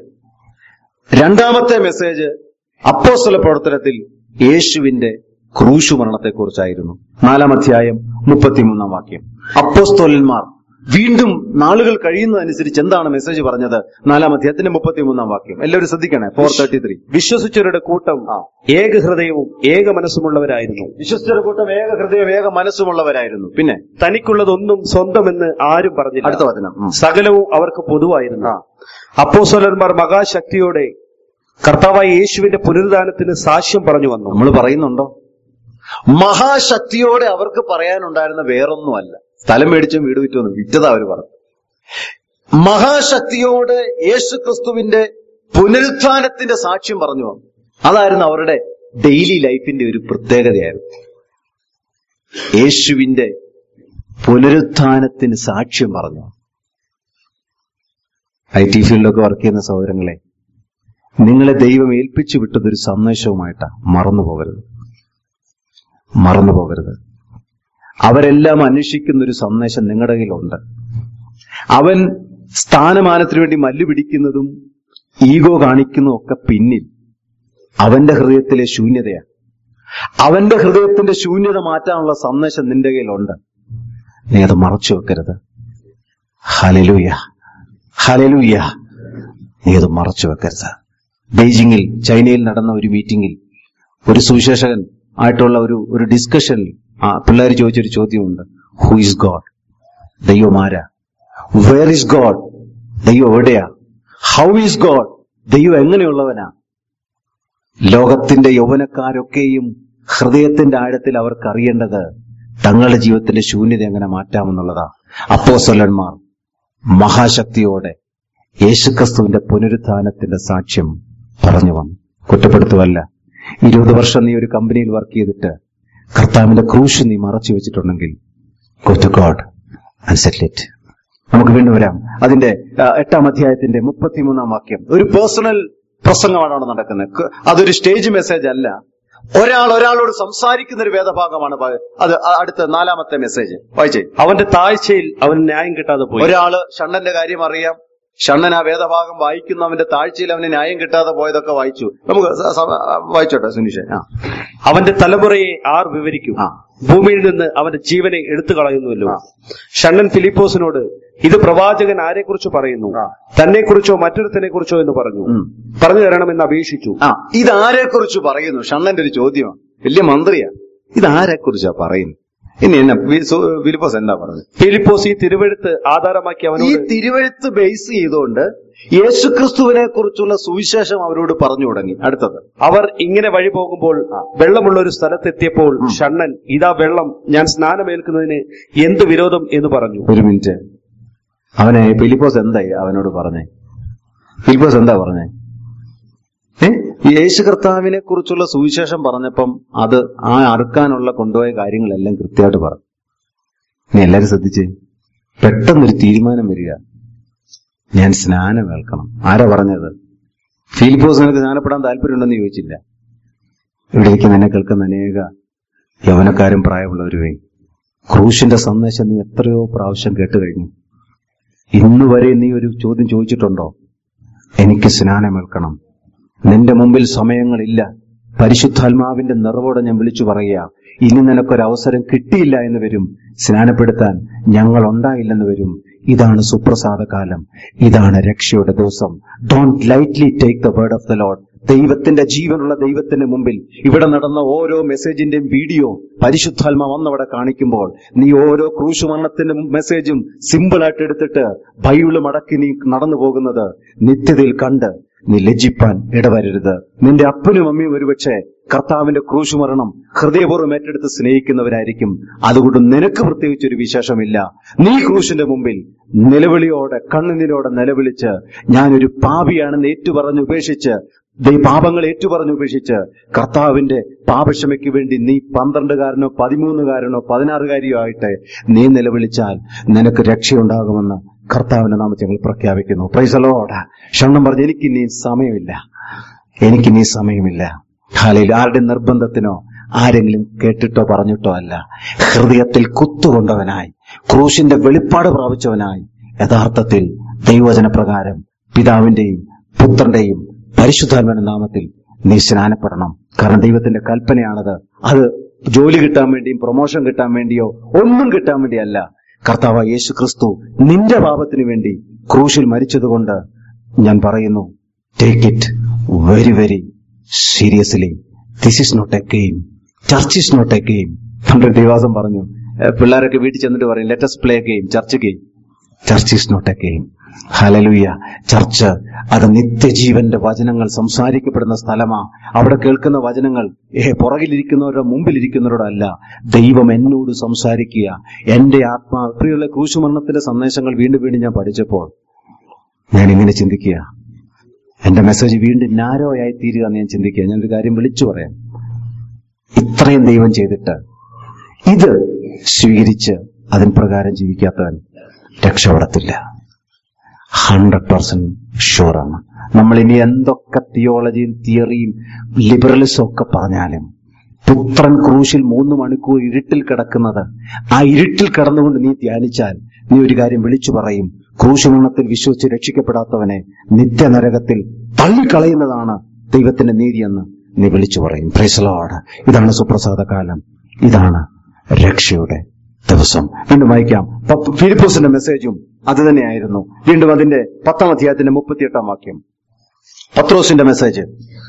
രണ്ടാമത്തെ മെസ്സേജ് അപ്പോസ്തല പ്രവർത്തനത്തിൽ യേശുവിന്റെ ക്രൂശു മരണത്തെക്കുറിച്ചായിരുന്നു നാലാം അധ്യായം മുപ്പത്തിമൂന്നാം വാക്യം അപ്പോസ്തോലന്മാർ വീണ്ടും നാളുകൾ കഴിയുന്നതനുസരിച്ച് എന്താണ് മെസ്സേജ് പറഞ്ഞത് നാലാം അധ്യായത്തിന്റെ മുപ്പത്തിമൂന്നാം വാക്യം എല്ലാവരും ശ്രദ്ധിക്കണേ ഫോർ തേർട്ടി ത്രീ വിശ്വസിച്ചവരുടെ കൂട്ടം ആ. ഏക ഹൃദയവും ഏക മനസ്സുമുള്ളവരായിരുന്നു വിശ്വസ്തരുടെ കൂട്ടം വേഗ ഹൃദയ വേഗ മനസ്സുമുള്ളവരായിരുന്നു പിന്നെ തനിക്കുള്ളതൊന്നും സ്വന്തമെന്ന് ആരും പറഞ്ഞില്ല അടുത്ത വചനം ഉം. സകലവും അവർക്ക് പൊതുവായിരുന്നു ആ. അപ്പോസ്തലന്മാർ മഹാശക്തിയോടെ കർത്താവായ യേശുവിന്റെ പുനരുദ്ധാനത്തിന് സാക്ഷ്യം പറഞ്ഞു വന്നു നമ്മൾ പറയുന്നുണ്ടോ മഹാശക്തിയോടെ അവർക്ക് പറയാനുണ്ടായിരുന്ന വേറൊന്നുമല്ല സ്ഥലം മേടിച്ചും വീട് വിറ്റൊന്നും വിറ്റതാ അവർ പറഞ്ഞു മഹാശക്തിയോടെ യേശു ക്രിസ്തുവിന്റെ പുനരുത്ഥാനത്തിന്റെ സാക്ഷ്യം പറഞ്ഞു വന്നു അതായിരുന്നു അവരുടെ ഡെയിലി ലൈഫിന്റെ ഒരു പ്രത്യേകതയായിരുന്നു യേശുവിന്റെ പുനരുത്ഥാനത്തിന് സാക്ഷ്യം പറഞ്ഞു ഐ ടി ഫീൽഡിലൊക്കെ വർക്ക് ചെയ്യുന്ന സഹോദരങ്ങളെ നിങ്ങളെ ദൈവം ഏൽപ്പിച്ചു വിട്ടതൊരു സന്ദേശവുമായിട്ടാ മറന്നു പോകരുത് മറന്നു പോകരുത് അവരെല്ലാം അന്വേഷിക്കുന്ന ഒരു സന്ദേശം നിങ്ങളുടെ കയ്യിലുണ്ട് അവൻ സ്ഥാനമാനത്തിനു വേണ്ടി മല്ലു പിടിക്കുന്നതും ഈഗോ കാണിക്കുന്നതും ഒക്കെ പിന്നിൽ അവന്റെ ഹൃദയത്തിലെ ശൂന്യതയാണ് അവന്റെ ഹൃദയത്തിന്റെ ശൂന്യത മാറ്റാനുള്ള സന്ദേശം നിന്റെ കയ്യിലുണ്ട് നീ അത് മറച്ചു വെക്കരുത് ഹലലൂയ ഹലലൂയ നീ അത് മറച്ചു വെക്കരുത് ബെയ്ജിങ്ങിൽ ചൈനയിൽ നടന്ന ഒരു മീറ്റിംഗിൽ ഒരു സുവിശേഷകൻ ആയിട്ടുള്ള ഒരു ഒരു ഡിസ്കഷനിൽ ആ പിള്ളേർ ചോദിച്ചൊരു ചോദ്യമുണ്ട് ഹു ഇസ് ഗോഡ് ദൈവം ആരാ വേർ ഇസ് ഗോഡ് ദൈവം എവിടെയാ ഹൗ ഈസ് ഗോഡ് ദൈവം എങ്ങനെയുള്ളവനാ ലോകത്തിന്റെ യൗവനക്കാരൊക്കെയും ഹൃദയത്തിന്റെ ആഴത്തിൽ അവർക്ക് അറിയേണ്ടത് തങ്ങളുടെ ജീവിതത്തിന്റെ ശൂന്യത എങ്ങനെ മാറ്റാമെന്നുള്ളതാ അപ്പോസ്തലന്മാർ മഹാശക്തിയോടെ യേശുക്രിസ്തുവിന്റെ പുനരുത്ഥാനത്തിന്റെ സാക്ഷ്യം പറഞ്ഞു വന്നു കുറ്റപ്പെടുത്തുവല്ല ഇരുപത് വർഷം നീ ഒരു കമ്പനിയിൽ വർക്ക് ചെയ്തിട്ട് കർത്താവിന്റെ ക്രൂശ് നീ മറച്ചു വെച്ചിട്ടുണ്ടെങ്കിൽ go to God and settle it നമുക്ക് വീണ്ടും വരാം അതിന്റെ ആ, എട്ടാം അധ്യായത്തിന്റെ മുപ്പത്തിമൂന്നാം വാക്യം ഒരു പേഴ്സണൽ പ്രസംഗമാണ് അവിടെ നടക്കുന്നത് ക- അതൊരു സ്റ്റേജ് മെസ്സേജ് അല്ല ഒരാൾ ഒരാളോട് സംസാരിക്കുന്ന ഒരു വേദഭാഗമാണ് പ- അത് അ- അടുത്ത നാലാമത്തെ മെസ്സേജ് വായിച്ചേ അവന്റെ താഴ്ചയിൽ അവൻ ന്യായം കിട്ടാതെ പോയി ഒരാള് ഷണ്ണന്റെ കാര്യം അറിയാം ഷണ്ണൻ ആ വേദഭാഗം വായിക്കുന്നവന്റെ താഴ്ചയിൽ അവന് ന്യായം കിട്ടാതെ പോയതൊക്കെ വായിച്ചു നമുക്ക് സ- സ- വായിച്ചോട്ടെ സുനിഷേ ആ അവന്റെ തലമുറയെ ആർ വിവരിക്കും ആ. ഭൂമിയിൽ നിന്ന് അവന്റെ ജീവനെ എടുത്തു കളയുന്നുവല്ലോ ആ. ഷണ്ണൻ ഫിലിപ്പോസിനോട് ഇത് പ്രവാചകൻ ആരെക്കുറിച്ച് പറയുന്നു ആ. തന്നെ കുറിച്ചോ മറ്റൊരുത്തനെ കുറിച്ചോ എന്ന് പറഞ്ഞു ഉം. പറഞ്ഞു തരണമെന്ന് അപേക്ഷിച്ചു ആ ഇതാരെ കുറിച്ച് പറയുന്നു ഷണ്ണന്റെ ഒരു ചോദ്യമാണ് വലിയ മന്ത്രിയാ ഇതാരെ കുറിച്ചാ പറയുന്നു ഇനി എന്നാ വി- സു- ഫിലിപ്പോസ് എന്താ പറഞ്ഞത് ഫിലിപ്പോസ് ഈ തിരുവെഴുത്ത് ആധാരമാക്കി ഈ അവനോട് തിരുവഴുത്ത് ബേസ് ചെയ്തുകൊണ്ട് യേശുക്രിസ്തുവിനെ കുറിച്ചുള്ള സുവിശേഷം അവരോട് പറഞ്ഞു തുടങ്ങി അടുത്തത് അവർ ഇങ്ങനെ വഴി പോകുമ്പോൾ വെള്ളമുള്ള ഒരു സ്ഥലത്തെത്തിയപ്പോൾ ഷണ്ണൻ ഇതാ വെള്ളം ഞാൻ സ്നാനമേൽക്കുന്നതിന് എന്ത് വിരോധം എന്ന് പറഞ്ഞു ഒരു മിനിറ്റ് അവനെ ഫിലിപ്പോസ് എന്തായി അവനോട് പറഞ്ഞേ ഫിലിപ്പോസ് എന്താ പറഞ്ഞേ ഏ ഈ യേശു കർത്താവിനെ കുറിച്ചുള്ള സുവിശേഷം പറഞ്ഞപ്പം അത് ആ അറുക്കാനുള്ള കൊണ്ടുപോയ കാര്യങ്ങളെല്ലാം കൃത്യമായിട്ട് പറഞ്ഞു നീ എല്ലാരും ശ്രദ്ധിച്ചേ പെട്ടെന്നൊരു തീരുമാനം വരിക ഞാൻ സ്നാനം ഏൽക്കണം ആരാ പറഞ്ഞത് ഫിലിപ്പോസ് നിനക്ക് സ്നാനപ്പെടാൻ താല്പര്യമുണ്ടെന്ന് ചോദിച്ചില്ല ഇവിടെ ഇരിക്കുന്ന എന്നെ കേൾക്കുന്ന അനേക യവനക്കാരും പ്രായമുള്ളവരുമേ ക്രൂശിന്റെ സന്ദേശം നീ എത്രയോ പ്രാവശ്യം കേട്ട് കഴിഞ്ഞു ഇന്ന് വരെ നീ ഒരു ചോദ്യം ചോദിച്ചിട്ടുണ്ടോ എനിക്ക് സ്നാനമേൽക്കണം നിന്റെ മുമ്പിൽ സമയങ്ങളില്ല പരിശുദ്ധാത്മാവിന്റെ നിറവോടെ ഞാൻ വിളിച്ചു പറയുക ഇനി നിനക്കൊരവസരം കിട്ടിയില്ല എന്ന് വരും സ്നാനപ്പെടുത്താൻ ഞങ്ങൾ ഉണ്ടായില്ലെന്ന് വരും ഇതാണ് സുപ്രസാദ കാലം ഇതാണ് രക്ഷയുടെ ദിവസം don't lightly take the word of the lord ദൈവത്തിന്റെ ജീവനുള്ള ദൈവത്തിന്റെ മുമ്പിൽ ഇവിടെ നടന്ന ഓരോ മെസ്സേജിന്റെയും വീഡിയോ പരിശുദ്ധാത്മ വന്നവിടെ കാണിക്കുമ്പോൾ നീ ഓരോ ക്രൂശ് മരണത്തിന്റെ മെസ്സേജും സിമ്പിളായിട്ട് എടുത്തിട്ട് ബൈബിള് മടക്കി നീ നടന്നു പോകുന്നത് നിത്യതയിൽ കണ്ട് നീ ലജ്ജിപ്പാൻ ഇടവരരുത് നിന്റെ അപ്പനും അമ്മയും ഒരുപക്ഷെ കർത്താവിന്റെ ക്രൂശ് മരണം ഹൃദയപൂർവ്വം ഏറ്റെടുത്ത് സ്നേഹിക്കുന്നവരായിരിക്കും അതുകൊണ്ട് നിനക്ക് പ്രത്യേകിച്ച് ഒരു വിശേഷമില്ല നീ ക്രൂശിന്റെ മുമ്പിൽ നിലവിളിയോടെ കണ്ണുനീരോടെ നിലവിളിച്ച് ഞാനൊരു പാപിയാണെന്ന് ഏറ്റുപറഞ്ഞ് ഉപേക്ഷിച്ച് ദൈ പാപങ്ങൾ ഏറ്റുപറഞ്ഞ് ഉപേക്ഷിച്ച് കർത്താവിന്റെ പാപക്ഷമയ്ക്ക് വേണ്ടി നീ പന്ത്രണ്ടുകാരനോ പതിമൂന്നുകാരനോ പതിനാറുകാരിയോ ആയിട്ട് നീ നിലവിളിച്ചാൽ നിനക്ക് രക്ഷയുണ്ടാകുമെന്ന് കർത്താവിന്റെ നാമത്തിൽ ഞങ്ങൾ പ്രഖ്യാപിക്കുന്നു പ്രൈസലോട ക്ഷണം പറഞ്ഞ് എനിക്ക് നീ സമയമില്ല എനിക്ക് നീ സമയമില്ല ഹാലയിൽ ആരുടെ നിർബന്ധത്തിനോ ആരെങ്കിലും കേട്ടിട്ടോ പറഞ്ഞിട്ടോ അല്ല ഹൃദയത്തിൽ കുത്തുകൊണ്ടവനായി ക്രൂശിന്റെ വെളിപ്പാട് പ്രാപിച്ചവനായി യഥാർത്ഥത്തിൽ ദൈവവചന പ്രകാരം പിതാവിന്റെയും പുത്രന്റെയും പരിശുദ്ധാത്മന്റെ നാമത്തിൽ നീ സ്നാനപ്പെടണം കാരണം ദൈവത്തിന്റെ കൽപ്പനയാണത് അത് ജോലി കിട്ടാൻ വേണ്ടിയും പ്രൊമോഷൻ കിട്ടാൻ വേണ്ടിയോ ഒന്നും കിട്ടാൻ വേണ്ടിയല്ല കർത്താവ് യേശു ക്രിസ്തു നിന്റെ പാപത്തിന് വേണ്ടി ക്രൂശിൽ മരിച്ചതുകൊണ്ട് ഞാൻ പറയുന്നു take it very very seriously this is not a game church is not a game പണ്ട് ദിവാസം പറഞ്ഞു ഏഹ് പിള്ളേരൊക്കെ വീട്ടിൽ ചെന്നിട്ട് പറയും let's play game church game church is not a game hallelujah church അത് നിത്യജീവന്റെ വചനങ്ങൾ സംസാരിക്കപ്പെടുന്ന സ്ഥലമാ അവിടെ കേൾക്കുന്ന വചനങ്ങൾ ഏ പുറകിലിരിക്കുന്നവരുടെ മുമ്പിലിരിക്കുന്നവരോടല്ല ദൈവം എന്നോട് സംസാരിക്കുക എന്റെ ആത്മാ പ്രിയുള്ള ക്രൂശുമരണത്തിന്റെ സന്ദേശങ്ങൾ വീണ്ടും വീണ്ടും ഞാൻ പഠിച്ചപ്പോൾ ഞാൻ ഇങ്ങനെ ചിന്തിക്കുക എന്റെ മെസ്സേജ് വീണ്ടും നാരോയായി തീരുക എന്ന് ഞാൻ ചിന്തിക്കുക ഞാനൊരു കാര്യം വിളിച്ചു പറയാം ഇത്രയും ദൈവം ചെയ്തിട്ട് ഇത് സ്വീകരിച്ച് അതിൻ പ്രകാരം ജീവിക്കാത്തവൻ രക്ഷപ്പെടത്തില്ല ഹൺഡ്രഡ് പെർസെന്റ് ഷുവറാണ് നമ്മൾ ഇനി എന്തൊക്കെ തിയോളജിയും തിയറിയും ലിബറലിസം ഒക്കെ പറഞ്ഞാലും പുത്രൻ ക്രൂശിൽ മൂന്ന് മണിക്കൂർ ഇരുട്ടിൽ കിടക്കുന്നത് ആ ഇരുട്ടിൽ കിടന്നുകൊണ്ട് നീ ധ്യാനിച്ചാൽ നീ ഒരു കാര്യം വിളിച്ചു പറയും ക്രൂശുമരണത്തിൽ വിശ്വസിച്ച് രക്ഷിക്കപ്പെടാത്തവനെ നിത്യനരകത്തിൽ തള്ളിക്കളയുന്നതാണ് ദൈവത്തിന്റെ നീതിയെന്ന് നീ വിളിച്ചു പറയും പ്രൈസലോട് ഇതാണ് സുപ്രസാദ കാലം ഇതാണ് രക്ഷയുടെ ദിവസം വീണ്ടും വായിക്കാം പത്ത് ഫിലിപ്പോസിന്റെ മെസ്സേജും അത് തന്നെയായിരുന്നു വീണ്ടും അതിന്റെ പത്താം അധ്യായത്തിന്റെ മുപ്പത്തിയെട്ടാം വാക്യം പത്രോസിന്റെ മെസ്സേജ്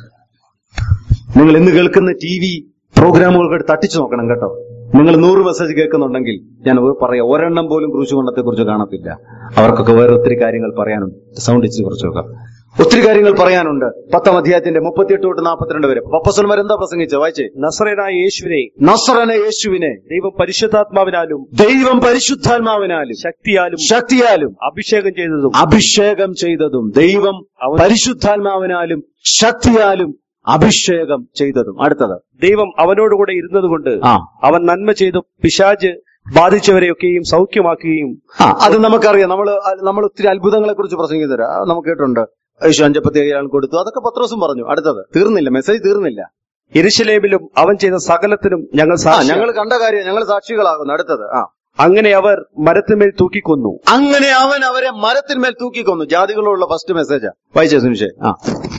നിങ്ങൾ ഇന്ന് കേൾക്കുന്ന ടി വി പ്രോഗ്രാമുകൾക്ക് തട്ടിച്ചു നോക്കണം കേട്ടോ നിങ്ങൾ നൂറ് മെസ്സേജ് കേൾക്കുന്നുണ്ടെങ്കിൽ ഞാൻ ഒരു പറയാം ഒരെണ്ണം പോലും ക്രൂശുമണ്ണത്തെ കുറിച്ച് കാണത്തില്ല അവർക്കൊക്കെ വേറെ ഒത്തിരി കാര്യങ്ങൾ പറയാനുണ്ട് സൗണ്ട് ഇച്ചിരി കുറച്ച് നോക്കാം ഒത്തിരി കാര്യങ്ങൾ പറയാനുണ്ട് പത്താം അധ്യായത്തിന്റെ മുപ്പത്തിയെട്ട് തൊട്ട് നാൽപ്പത്തിരണ്ട് വരെ പപ്പസന്മാർ എന്താ പ്രസംഗിച്ചത് വായിച്ചേ നസ്രനായ യേശുവിനെ നസ്രന യേശുവിനെ ദൈവം പരിശുദ്ധാത്മാവിനാലും ദൈവം പരിശുദ്ധാത്മാവിനാലും ശക്തിയാലും ശക്തിയാലും അഭിഷേകം ചെയ്തതും അഭിഷേകം ചെയ്തതും ദൈവം അവൻ- പരിശുദ്ധാത്മാവിനാലും ശക്തിയാലും അഭിഷേകം ചെയ്തതും അടുത്തത് ദൈവം അവനോടുകൂടെ ഇരുന്നതുകൊണ്ട് ആ അവൻ നന്മ ചെയ്തു പിശാജ് ബാധിച്ചവരെയൊക്കെയും സൗഖ്യമാക്കുകയും ആ അത് നമുക്കറിയാം നമ്മൾ നമ്മൾ ഒത്തിരി അത്ഭുതങ്ങളെ കുറിച്ച് പ്രസംഗിച്ചു നമുക്ക് കേട്ടുണ്ട് യേശു അഞ്ചപ്പത്തി അയ്യാൾ കൊടുത്തു അതൊക്കെ പത്രോസും പറഞ്ഞു അടുത്തത് തീർന്നില്ല മെസ്സേജ് തീർന്നില്ല യെരുശലേമിലും അവൻ ചെയ്ത സകലത്തിനും ഞങ്ങൾ ആ സാക്ഷിയാണ്. ഞങ്ങൾ കണ്ട കാര്യം ഞങ്ങൾ സാക്ഷികളാകുന്നു അടുത്തത് ആ അങ്ങനെ അവർ മരത്തിന്മേൽ തൂക്കിക്കൊന്നു അങ്ങനെ അവൻ അവരെ മരത്തിന്മേൽ തൂക്കിക്കൊന്നു ജാതികളോടുള്ള ഫസ്റ്റ് മെസ്സേജാ വായിച്ചേ സുനിഷേ ആ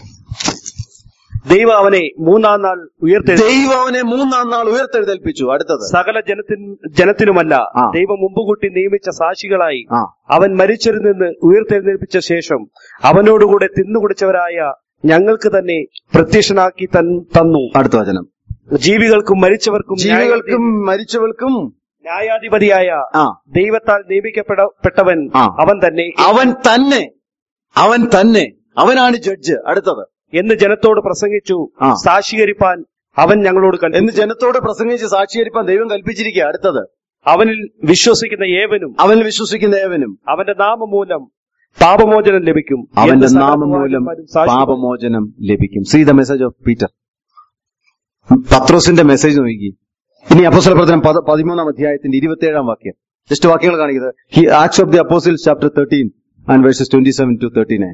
ദൈവം അവനെ മൂന്നാം നാൾ ഉയർത്തെഴുതി ദൈവം അവനെ മൂന്നാം നാൾ ഉയർത്തെഴുന്നേൽപ്പിച്ചു അടുത്തത് സകല ജനത്തിൻ ജനത്തിനുമല്ല ആ. ദൈവം മുമ്പുകൂട്ടി നിയമിച്ച സാക്ഷികളായി ആ അവൻ മരിച്ചവരിൽ നിന്ന് ഉയർത്തെഴുന്നേൽപ്പിച്ച ശേഷം അവനോടുകൂടെ തിന്നുകുടിച്ചവരായ ഞങ്ങൾക്ക് തന്നെ പ്രത്യക്ഷനാക്കി തൻ- തന്നു അടുത്ത വചനം ജീവികൾക്കും മരിച്ചവർക്കും ജീവികൾക്കും മരിച്ചവർക്കും ന്യായാധിപതിയായ ആ ദൈവത്താൽ നിയമിക്കപ്പെട്ടവൻ ആ. അവൻ തന്നെ അവൻ തന്നെ അവൻ തന്നെ അവനാണ് ജഡ്ജ് അടുത്തത് എന്ന് ജനത്തോട് പ്രസംഗിച്ചു ആ. സാക്ഷീകരിപ്പാൻ അവൻ ഞങ്ങളോട് കണ്ടു എന്ന് ജനത്തോട് പ്രസംഗിച്ച് സാക്ഷീകരിപ്പാൻ ദൈവം കൽപ്പിച്ചിരിക്കുക അടുത്തത് അവനിൽ വിശ്വസിക്കുന്ന ഏവനും അവനിൽ വിശ്വസിക്കുന്ന ഏവനും അവന്റെ നാമമൂലം പാപമോചനം ലഭിക്കും അവന്റെ എന്ന് സകല നാമം മൂലം പ്രവാചകന്മാരും സാക്ഷ്യം പാപമോചനം ലഭിക്കും see the message of Peter പത്രോസിന്റെ മെസ്സേജ് നോക്കി ഇനി അപ്പോസ്തല പ്രവർത്തനം പത- പതിമൂന്നാം അധ്യായത്തിന്റെ ഇരുപത്തിയേഴാം വാക്യം ജസ്റ്റ് വാക്യങ്ങൾ കാണിക്കുന്നത് he acts of the apostles chapter thirteen and verses twenty seven to thirty nine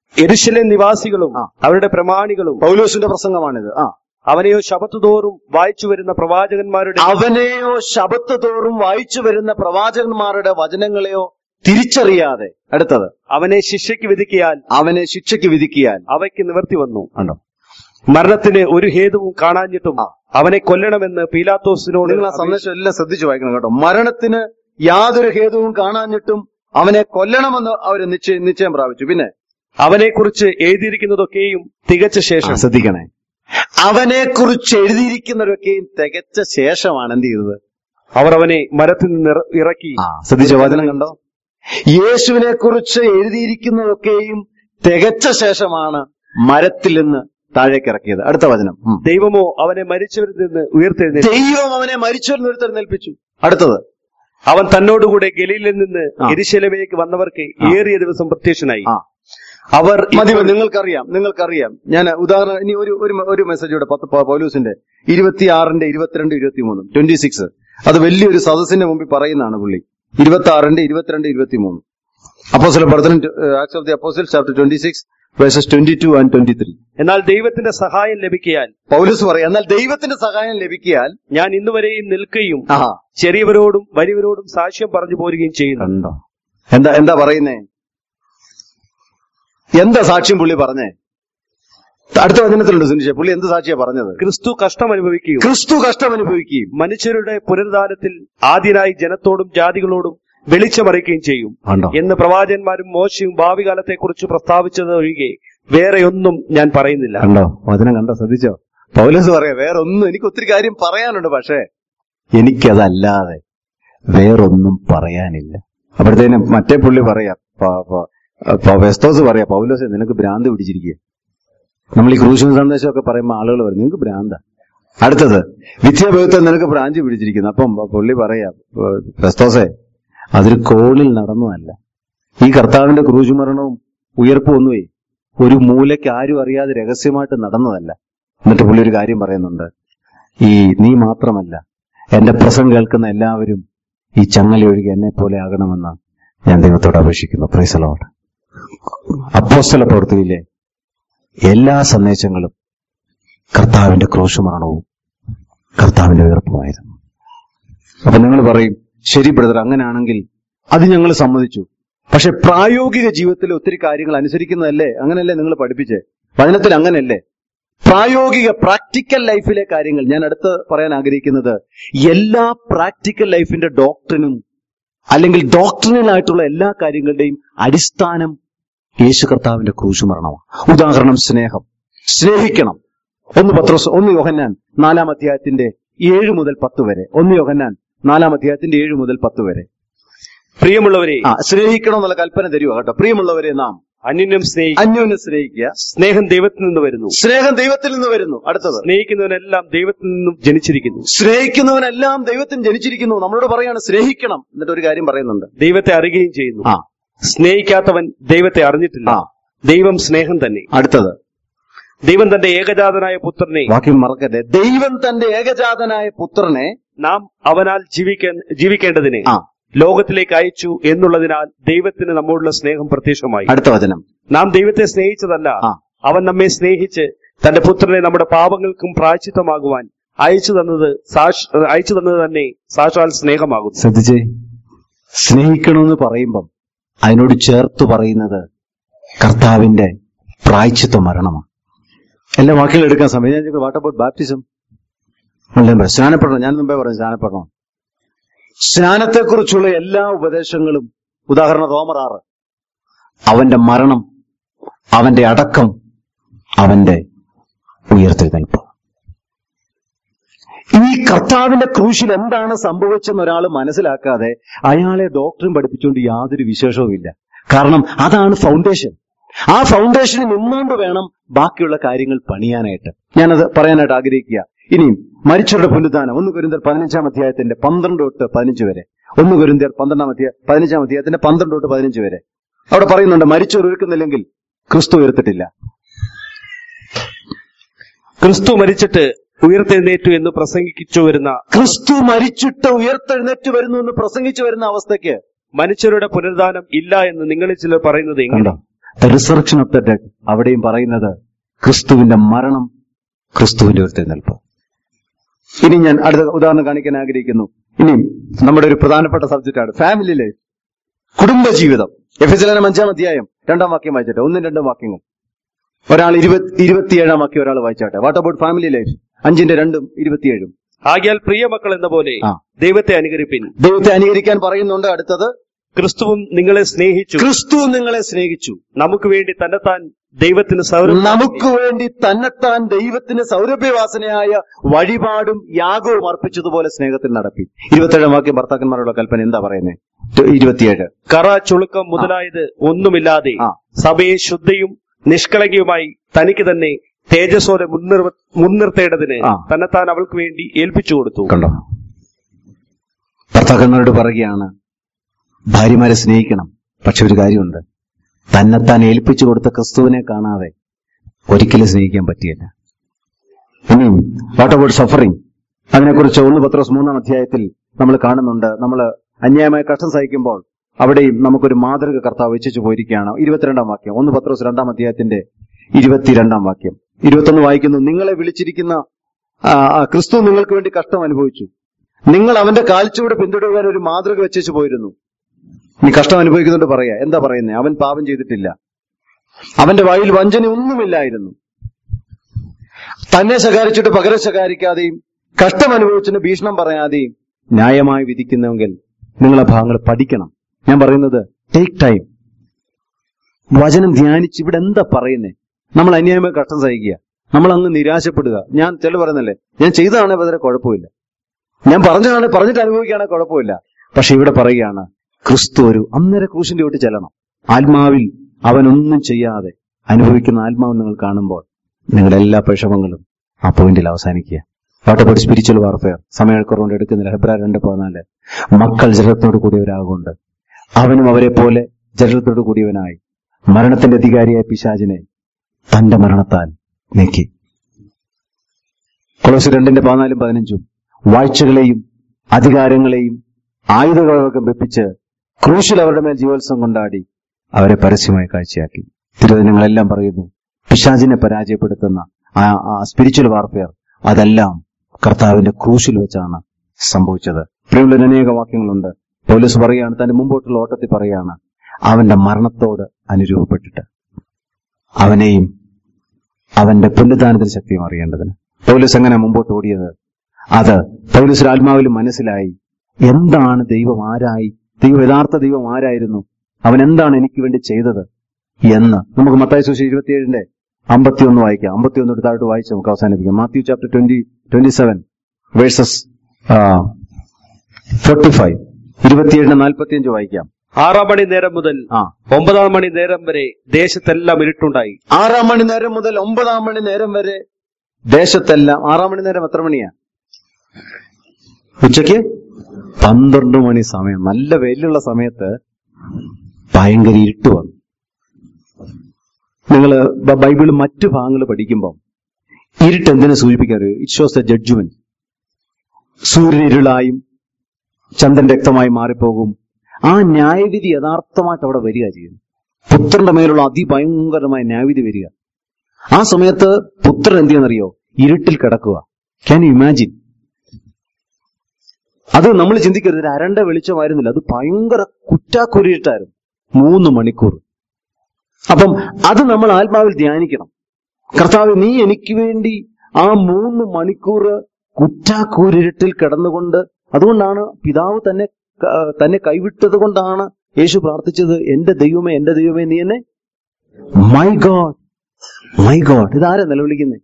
എരുശലേം നിവാസികളും ആ. അവരുടെ പ്രമാണികളും പൗലോസിന്റെ പ്രസംഗമാണിത് ആ അവനെയോ ശബത്തുതോറും വായിച്ചു വരുന്ന പ്രവാചകന്മാരുടെ അവനെയോ ശബത്ത് തോറും വായിച്ചു വരുന്ന പ്രവാചകന്മാരുടെ വചനങ്ങളെയോ തിരിച്ചറിയാതെ അടുത്തത് അവനെ ശിക്ഷയ്ക്ക് വിധിക്കിയാൽ അവനെ ശിക്ഷയ്ക്ക് വിധിക്കിയാൽ അവയ്ക്ക് നിവർത്തി വന്നു ഉണ്ടോ മരണത്തിന് ഒരു ഹേതുവും കാണാഞ്ഞിട്ടും അവനെ കൊല്ലണമെന്ന് പീലാത്തോസിനോട് നിങ്ങൾ ആ സന്ദേശം എല്ലാം ശ്രദ്ധിച്ചു വായിക്കണം കേട്ടോ മരണത്തിന് യാതൊരു ഹേതുവും കാണാഞ്ഞിട്ടും അവനെ കൊല്ലണമെന്ന് അവർ നിശ്ചയം നിശ്ചയം പ്രാപിച്ചു പിന്നെ അവനെ കുറിച്ച് എഴുതിയിരിക്കുന്നതൊക്കെയും തികച്ച ശേഷം ശ്രദ്ധിക്കണേ അവനെ കുറിച്ച് എഴുതിയിരിക്കുന്നവരൊക്കെയും തികച്ച ശേഷമാണ് എന്ത് ചെയ്തത് അവർ അവനെ മരത്തിൽ നിന്ന് ഇറ- ഇറക്കി ശ്രദ്ധിച്ച വചനം കണ്ടോ യേശുവിനെ കുറിച്ച് എഴുതിയിരിക്കുന്നതൊക്കെയും തികച്ച ശേഷമാണ് മരത്തിൽ നിന്ന് താഴേക്ക് ഇറക്കിയത് അടുത്ത വചനം ഉം. ദൈവമോ അവനെ മരിച്ചവരിൽ നിന്ന് ഉയർത്തെഴുന്നേറ്റു ദൈവം അവനെ മരിച്ചൊരു നിർത്തൽപ്പിച്ചു അടുത്തത് അവൻ തന്നോടുകൂടെ ഗലീലിൽ നിന്ന് ആ. എരിശലമേക്ക് വന്നവർക്ക് ഏറിയ ദിവസം പ്രത്യക്ഷനായി ആ അവർ മതി ഇപ്പോൾ- നിങ്ങൾക്കറിയാം നിങ്ങൾക്കറിയാം ഞാൻ ഉദാഹരണം ഇനി ഒരു ഒരു ഒരു മെസ്സേജ് ഇവിടെ പത്ത് പ- പൗലൂസിന്റെ ഇരുപത്തിയാറിന്റെ ഇരുപത്തിരണ്ട് ഇരുപത്തിമൂന്നും ട്വന്റി സിക്സ് അത് വലിയൊരു സദസ്സിന്റെ മുമ്പിൽ പറയുന്നതാണ് പുള്ളി ഇരുപത്തി ആറിന്റെ ഇരുപത്തിരണ്ട് ഇരുപത്തിമൂന്ന് അപ്പോസിലെ പ്രവർത്തനം acts of the apostle chapter twenty six verses twenty two and twenty three എന്നാൽ ദൈവത്തിന്റെ സഹായം ലഭിക്കയാൽ പൗലൂസ് പറയാം എന്നാൽ ദൈവത്തിന്റെ സഹായം ലഭിക്കിയാൽ ഞാൻ ഇന്നുവരെയും നിൽക്കുകയും ആ ചെറിയവരോടും വലിയവരോടും സാക്ഷ്യം പറഞ്ഞു പോരുകയും ചെയ്യുന്നു കണ്ടോ എന്താ എന്താ പറയുന്നേ എന്താ സാക്ഷ്യം പുള്ളി പറഞ്ഞേ അടുത്ത വചനത്തിലുണ്ട് സുനിഷ പുള്ളി എന്ത് സാക്ഷിയാ പറഞ്ഞത് ക്രിസ്തു കഷ്ടം അനുഭവിക്കുകയും ക്രിസ്തു കഷ്ടം അനുഭവിക്കുകയും മനുഷ്യരുടെ പുനരുദ്ധാനത്തിൽ ആദ്യനായി ജനത്തോടും ജാതികളോടും വെളിച്ചമറിയുകയും ചെയ്യും കണ്ടോ എന്ന് പ്രവാചകന്മാരും മോശയും ഭാവി കാലത്തെക്കുറിച്ച് പ്രസ്താവിച്ചത് ഒഴികെ വേറെ ഒന്നും ഞാൻ പറയുന്നില്ല കണ്ടോ വചനം കണ്ടോ ശ്രദ്ധിച്ചോ പൗലോസ് പറയാ വേറൊന്നും എനിക്ക് ഒത്തിരി കാര്യം പറയാനുണ്ട് പക്ഷേ എനിക്കതല്ലാതെ വേറൊന്നും പറയാനില്ല അപ്പോഴത്തേനും മറ്റേ പുള്ളി പറയാ പ- പ- പ- വെസ്തോസ് പറയാ പൗലോസ് നിനക്ക് ഭ്രാന്ത് പിടിച്ചിരിക്കുക നമ്മൾ ഈ ക്രൂശൻ സന്ദേശമൊക്കെ പറയുമ്പോൾ ആളുകൾ പറയും നിങ്ങൾക്ക് ഭ്രാന്ത അടുത്തത് വിദ്യാഭ്യാസത്തിൽ നിനക്ക് ഭ്രാന്തി പിടിച്ചിരിക്കുന്നു അപ്പം പുള്ളി പറയാ "ഏഹ്, വെസ്തോസേ അതൊരു കോളിൽ നടന്നതല്ല ഈ കർത്താവിന്റെ ക്രൂശ് മരണവും ഉയർപ്പും ഒന്നുമേ ഒരു മൂലയ്ക്ക് ആരും അറിയാതെ രഹസ്യമായിട്ട് നടന്നതല്ല എന്നിട്ട് പുള്ളി ഒരു കാര്യം പറയുന്നുണ്ട് ഈ നീ മാത്രമല്ല എന്റെ പ്രസംഗം കേൾക്കുന്ന എല്ലാവരും ഈ ചങ്ങല ഒഴുകി എന്നെ പോലെ ആകണമെന്ന് ഞാൻ ദൈവത്തോട് അപേക്ഷിക്കുന്നു പ്രൈസലോട് അപ്പോസ്തല പ്രവൃത്തിയിലെ എല്ലാ സന്ദേശങ്ങളും കർത്താവിന്റെ ക്രോശമരണവും കർത്താവിന്റെ ഉയർപ്പുമായിരുന്നു അപ്പൊ നിങ്ങൾ പറയും ശരി ബ്രദർ അങ്ങനെയാണെങ്കിൽ അത് ഞങ്ങൾ സമ്മതിച്ചു പക്ഷെ പ്രായോഗിക ജീവിതത്തിൽ ഒത്തിരി കാര്യങ്ങൾ അനുസരിക്കുന്നതല്ലേ അങ്ങനെയല്ലേ നിങ്ങൾ പഠിപ്പിച്ചേ വചനത്തിൽ അങ്ങനെയല്ലേ പ്രായോഗിക പ്രാക്ടിക്കൽ ലൈഫിലെ കാര്യങ്ങൾ ഞാൻ അടുത്ത് പറയാൻ ആഗ്രഹിക്കുന്നത് എല്ലാ പ്രാക്ടിക്കൽ ലൈഫിന്റെ ഡോക്ടറിനും അല്ലെങ്കിൽ ഡോക്ടറിനായിട്ടുള്ള എല്ലാ കാര്യങ്ങളുടെയും അടിസ്ഥാനം യേശു കർത്താവിന്റെ ക്രൂശ് മരണമാണ് ഉദാഹരണം സ്നേഹം സ്നേഹിക്കണം ഒന്ന് പത്രോസ് ഒന്ന് യോഹന്നാൻ നാലാം അധ്യായത്തിന്റെ ഏഴ് മുതൽ പത്ത് വരെ ഒന്ന് യോഹന്നാൻ നാലാം അധ്യായത്തിന്റെ ഏഴ് മുതൽ പത്ത് വരെ പ്രിയമുള്ളവരെ ആ സ്നേഹിക്കണം എന്നുള്ള കൽപ്പന തരുക കേട്ടോ പ്രിയമുള്ളവരെ നാം അന്യനും സ്നേഹി അന്യോന്യം സ്നേഹിക്കുക സ്നേഹം ദൈവത്തിൽ നിന്ന് വരുന്നു സ്നേഹം ദൈവത്തിൽ നിന്ന് വരുന്നു അടുത്തത് സ്നേഹിക്കുന്നവനെല്ലാം ദൈവത്തിൽ നിന്നും ജനിച്ചിരിക്കുന്നു സ്നേഹിക്കുന്നവനെല്ലാം ദൈവത്തിന് ജനിച്ചിരിക്കുന്നു നമ്മളോട് പറയാണ് സ്നേഹിക്കണം എന്നിട്ട് ഒരു കാര്യം പറയുന്നുണ്ട് ദൈവത്തെ അറിയുകയും ചെയ്യുന്നു ആ സ്നേഹിക്കാത്തവൻ ദൈവത്തെ അറിഞ്ഞിട്ടില്ല ആ. ദൈവം സ്നേഹം തന്നെ അടുത്തത് ദൈവം തന്റെ ഏകജാതനായ പുത്രനെ വാക്യം മറക്കട്ടെ ദൈവം തന്റെ ഏകജാതനായ പുത്രനെ നാം അവനാൽ ജീവിക്കാൻ ജീവിക്കേണ്ടതിനെ ആ ലോകത്തിലേക്ക് അയച്ചു എന്നുള്ളതിനാൽ ദൈവത്തിന് നമ്മോടുള്ള സ്നേഹം പ്രത്യക്ഷമായി അടുത്ത വചനം നാം ദൈവത്തെ സ്നേഹിച്ചതല്ല ആ. അവൻ നമ്മെ സ്നേഹിച്ച് തന്റെ പുത്രനെ നമ്മുടെ പാപങ്ങൾക്കും പ്രായച്ചിത്തമാകുവാൻ അയച്ചു തന്നത് സാക്ഷ- അയച്ചു തന്നത് തന്നെ സാക്ഷാൽ സ്നേഹമാകുന്നു ശ്രദ്ധിച്ചേ സ്നേഹിക്കണമെന്ന് പറയുമ്പം അതിനോട് ചേർത്ത് പറയുന്നത് കർത്താവിന്റെ പ്രായച്ചിത്വ മരണമാണ് എല്ലാ വാക്കുകളും എടുക്കാൻ സമയം ഞാൻ വാട്ട് അബൌട്ട് ബാപ്റ്റിസം സ്നാനപ്പെടണം ഞാൻ മുമ്പേ പറഞ്ഞു സ്നാനപ്പെടണം സ്നാനത്തെക്കുറിച്ചുള്ള എല്ലാ ഉപദേശങ്ങളും ഉദാഹരണം റോമർ ആറ് അവന്റെ മരണം അവന്റെ അടക്കം അവന്റെ ഉയർത്തെഴുന്നേൽപ്പ് ഈ കർത്താവിന്റെ ക്രൂശിൽ എന്താണ് സംഭവിച്ചെന്ന് ഒരാൾ മനസ്സിലാക്കാതെ അയാളെ ഡോക്ടറും പഠിപ്പിച്ചുകൊണ്ട് യാതൊരു വിശേഷവുമില്ല കാരണം അതാണ് ഫൗണ്ടേഷൻ ആ ഫൗണ്ടേഷനിൽ നിന്നുകൊണ്ട് വേണം ബാക്കിയുള്ള കാര്യങ്ങൾ പണിയാനായിട്ട് ഞാനത് പറയാനായിട്ട് ആഗ്രഹിക്കുക ഇനിയും മരിച്ചവരുടെ പുനരുദ്ധാനം ഒന്ന് കുരുന്തർ പതിനഞ്ചാം അധ്യായത്തിന്റെ പന്ത്രണ്ട് തൊട്ട് പതിനഞ്ച് വരെ ഒന്ന് കുരുന്തർ പന്ത്രണ്ടാം അധ്യായ പതിനഞ്ചാം അധ്യായത്തിന്റെ പന്ത്രണ്ട് തൊട്ട് പതിനഞ്ച് വരെ അവിടെ പറയുന്നുണ്ട് മരിച്ചവർ ഒരുക്കുന്നില്ലെങ്കിൽ ക്രിസ്തു ഉയർത്തിട്ടില്ല ക്രിസ്തു മരിച്ചിട്ട് ഉയർത്തെഴുന്നേറ്റു എന്ന് പ്രസംഗിച്ചു വരുന്ന ക്രിസ്തു മരിച്ചിട്ട് ഉയർത്തെഴുന്നേറ്റ് വരുന്നു എന്ന് പ്രസംഗിച്ചു വരുന്ന അവസ്ഥയ്ക്ക് മനുഷ്യരുടെ പുനരുദ്ധാനം ഇല്ല എന്ന് നിങ്ങളിൽ ചിലർ പറയുന്നത് എങ്ങനെ കണ്ടോ the resurrection of the dead അവിടെയും പറയുന്നത് ക്രിസ്തുവിന്റെ മരണം ക്രിസ്തുവിന്റെ ഉയർത്തെഴുന്നേൽപ്പ് ഇനി ഞാൻ അടുത്ത ഉദാഹരണം കാണിക്കാൻ ആഗ്രഹിക്കുന്നു ഇനിയും നമ്മുടെ ഒരു പ്രധാനപ്പെട്ട സബ്ജക്റ്റാണ് ഫാമിലി ലൈഫ് കുടുംബജീവിതം എഫ് എസ് അഞ്ചാം അധ്യായം രണ്ടാം വാക്യം വായിച്ചട്ടെ ഒന്നും രണ്ടും വാക്യങ്ങൾ ഒരാൾ ഇരുപത്തി ഇരുപത്തിയേഴാം വാക്യം ഒരാൾ വായിച്ചാട്ടെ വാട്ട് അബൌട്ട് ഫാമിലി ലൈഫ് അഞ്ചിന്റെ രണ്ടും ഇരുപത്തിയേഴും ആകിയാൽ പ്രിയമക്കൾ എന്ന പോലെ ആ. ദൈവത്തെ അനുകരിപ്പിൻ ദൈവത്തെ അനുകരിക്കാൻ പറയുന്നുണ്ട് അടുത്തത് ക്രിസ്തുവും നിങ്ങളെ സ്നേഹിച്ചു ക്രിസ്തു നിങ്ങളെ സ്നേഹിച്ചു നമുക്ക് വേണ്ടി തന്നെത്താൻ ദൈവത്തിന് സൗരം നമുക്ക് വേണ്ടി തന്നെത്താൻ ദൈവത്തിന് സൗരഭ്യവാസനയായ വഴിപാടും യാഗവും അർപ്പിച്ചതുപോലെ സ്നേഹത്തിൽ നടപ്പി ഇരുപത്തേഴാം വാക്യം ഭർത്താക്കന്മാരുടെ കൽപ്പന എന്താ പറയുന്നത് ഇരുപത്തിയേഴ് കറ ചുളുക്കം മുതലായത് ഒന്നുമില്ലാതെ ആ. സഭയെ ശുദ്ധയും നിഷ്കളങ്കയുമായി തനിക്ക് തന്നെ തേജസ്സോടെ മുൻനിർ മുൻനിർത്തേണ്ടതിന് ആ. തന്നെത്താൻ അവൾക്ക് വേണ്ടി ഏൽപ്പിച്ചു കൊടുത്തു കണ്ടോ ഭർത്താക്കന്മാരോട് പറയുകയാണ് ഭാര്യമാരെ സ്നേഹിക്കണം പക്ഷെ ഒരു കാര്യമുണ്ട് തന്നെത്താൻ ഏൽപ്പിച്ചു കൊടുത്ത ക്രിസ്തുവിനെ കാണാതെ ഒരിക്കലും സ്നേഹിക്കാൻ പറ്റിയില്ല ഇനിയും വാട്ട് അബൌട്ട് സഫറിങ് അതിനെക്കുറിച്ച് ഒന്ന് പത്രോസ് മൂന്നാം അധ്യായത്തിൽ നമ്മൾ കാണുന്നുണ്ട് നമ്മൾ അന്യായമായ കഷ്ടം സഹിക്കുമ്പോൾ അവിടെയും നമുക്കൊരു മാതൃക കർത്താവ് വെച്ചു പോയിരിക്കുകയാണ് ഇരുപത്തിരണ്ടാം വാക്യം ഒന്ന് പത്രോസ് രണ്ടാം അധ്യായത്തിന്റെ ഇരുപത്തിരണ്ടാം വാക്യം ഇരുപത്തൊന്ന് വായിക്കുന്നു നിങ്ങളെ വിളിച്ചിരിക്കുന്ന ആ, ആ, ക്രിസ്തു നിങ്ങൾക്ക് വേണ്ടി കഷ്ടം അനുഭവിച്ചു നിങ്ങൾ അവന്റെ കാൽച്ചുവട് പിന്തുടരുവാൻ ഒരു മാതൃക വെച്ചു പോയിരുന്നു നീ കഷ്ടം അനുഭവിക്കുന്നുണ്ട് പറയാ എന്താ പറയുന്നേ അവൻ പാപം ചെയ്തിട്ടില്ല അവന്റെ വായിൽ വഞ്ചന ഒന്നുമില്ലായിരുന്നു തന്നെ ശകാരിച്ചിട്ട് പകരം ശകാരിക്കാതെയും കഷ്ടം അനുഭവിച്ചിട്ട് ഭീഷണം പറയാതെയും ന്യായമായി വിധിക്കുന്നെങ്കിൽ നിങ്ങൾ ആ ഭാഗങ്ങൾ പഠിക്കണം ഞാൻ പറയുന്നത് ടേക്ക് ടൈം വചനം ധ്യാനിച്ച് ഇവിടെ എന്താ പറയുന്നേ നമ്മൾ അന്യായമായി കഷ്ടം സഹിക്കുക നമ്മൾ അങ്ങ് നിരാശപ്പെടുക ഞാൻ ചില പറയുന്നല്ലേ ഞാൻ ചെയ്തതാണെ വളരെ കുഴപ്പമില്ല ഞാൻ പറഞ്ഞതാണ് പറഞ്ഞിട്ട് അനുഭവിക്കുകയാണെങ്കിൽ കുഴപ്പമില്ല പക്ഷെ ഇവിടെ പറയുകയാണ് ക്രിസ്തു ഒരു അന്നേരം ക്രൂശിന്റെ ഒട്ടി ചെല്ലണം ആത്മാവിൽ അവനൊന്നും ചെയ്യാതെ അനുഭവിക്കുന്ന ആത്മാവ് നിങ്ങൾ കാണുമ്പോൾ നിങ്ങളുടെ എല്ലാ പരിശ്രമങ്ങളും ആ പോയിന്റിൽ അവസാനിക്കുക വാട്ട് അബൌട്ട് സ്പിരിച്വൽ വാർഫെയർ സമയക്കുറവുകൊണ്ട് എടുക്കുന്നില്ല ഹെബ്രാ രണ്ട് പതിനാല് മക്കൾ ജലത്തോട് കൂടിയവരാകൊണ്ട് അവനും അവരെ പോലെ ജലത്തോട് കൂടിയവനായി മരണത്തിന്റെ അധികാരിയായ പിശാചിനെ തന്റെ മരണത്താൽ നീക്കി കൊളോസ് രണ്ടിന്റെ പതിനാലും പതിനഞ്ചും വാഴ്ചകളെയും അധികാരങ്ങളെയും ആയുധങ്ങളൊക്കെ വെപ്പിച്ച് ക്രൂശിൽ അവരുടെ മേൽ ജീവോത്സവം കൊണ്ടാടി അവരെ പരസ്യമായി കാഴ്ചയാക്കി തിരുവചനങ്ങളെല്ലാം പറയുന്നു പിശാചിനെ പരാജയപ്പെടുത്തുന്ന ആ സ്പിരിച്വൽ വാർഫെയർ അതെല്ലാം കർത്താവിന്റെ ക്രൂശിൽ വെച്ചാണ് സംഭവിച്ചത് പ്രിയമുള്ള അനേക വാക്യങ്ങളുണ്ട് പോലീസ് പറയാണ് തന്റെ മുമ്പോട്ടുള്ള ഓട്ടത്തിൽ പറയാണ് അവന്റെ മരണത്തോട് അനുരൂപപ്പെട്ടിട്ട് അവനെയും അവന്റെ പുനരുദ്ധാനത്തിന് ശക്തിയും അറിയേണ്ടതിന് പൗലൂസ് എങ്ങനെ മുമ്പോട്ട് ഓടിയത് അത് പൗലൂസിന്റെ ആത്മാവിൽ മനസ്സിലായി എന്താണ് ദൈവം ആരായി ദൈവം യഥാർത്ഥ ദൈവം ആരായിരുന്നു അവൻ എന്താണ് എനിക്ക് വേണ്ടി ചെയ്തത് എന്ന് നമുക്ക് മത്തായി സുശി ഇരുപത്തിയേഴിന്റെ അമ്പത്തിയൊന്ന് വായിക്കാം അമ്പത്തിയൊന്ന് എടുത്തായിട്ട് വായിച്ച് നമുക്ക് അവസാനിപ്പിക്കാം Matthew chapter twenty twenty seven verses forty five ഇരുപത്തിയേഴിന് നാൽപ്പത്തിയഞ്ച് വായിക്കാം ആറാം മണി നേരം മുതൽ ആ ഒമ്പതാം മണി നേരം വരെ ദേശത്തെല്ലാം ഇരുട്ടുണ്ടായി ആറാം മണി നേരം മുതൽ ഒമ്പതാം മണി നേരം വരെ ദേശത്തെല്ലാം ആറാം മണി നേരം എത്ര മണിയാ ഉച്ചയ്ക്ക് പന്ത്രണ്ട് മണി സമയം നല്ല വെയിലുള്ള സമയത്ത് ഭയങ്കര ഇരുട്ട് വന്നു നിങ്ങൾ ബൈബിൾ മറ്റു ഭാഗങ്ങൾ പഠിക്കുമ്പോൾ ഇരുട്ട് എന്തിനെ സൂചിപ്പിക്കാറ് ഇറ്റ് ഷോസ് ദ ജഡ്ജ്മെന്റ് സൂര്യൻ ഇരുളായും ചന്ദ്രൻ രക്തമായി മാറിപ്പോകും ആ ന്യായവിധി യഥാർത്ഥമായിട്ട് അവിടെ വരിക ചെയ്യുന്നു പുത്രന്റെ മേലുള്ള അതിഭയങ്കരമായ ന്യായവിധി വരിക ആ സമയത്ത് പുത്രൻ എന്ത് ചെയ്യുന്നറിയോ ഇരുട്ടിൽ കിടക്കുക ക്യാൻ യു ഇമാജിൻ അത് നമ്മൾ ചിന്തിക്കരുത് ഒരു അരണ്ട വെളിച്ചമായിരുന്നില്ല അത് ഭയങ്കര കുറ്റാക്കുരിട്ടായിരുന്നു മൂന്ന് മണിക്കൂർ അപ്പം അത് നമ്മൾ ആത്മാവിൽ ധ്യാനിക്കണം കർത്താവ് നീ എനിക്ക് വേണ്ടി ആ മൂന്ന് മണിക്കൂർ കുറ്റാക്കൂരിട്ടിൽ കിടന്നുകൊണ്ട് അതുകൊണ്ടാണ് പിതാവ് തന്നെ ക- തന്നെ കൈവിട്ടത് കൊണ്ടാണ് യേശു പ്രാർത്ഥിച്ചത് എന്റെ ദൈവമേ എന്റെ ദൈവമേ നീ എന്നെ മൈ ഗോഡ് മൈ ഗോഡ് ഇതാരാ നിലവിളിക്കുന്നത്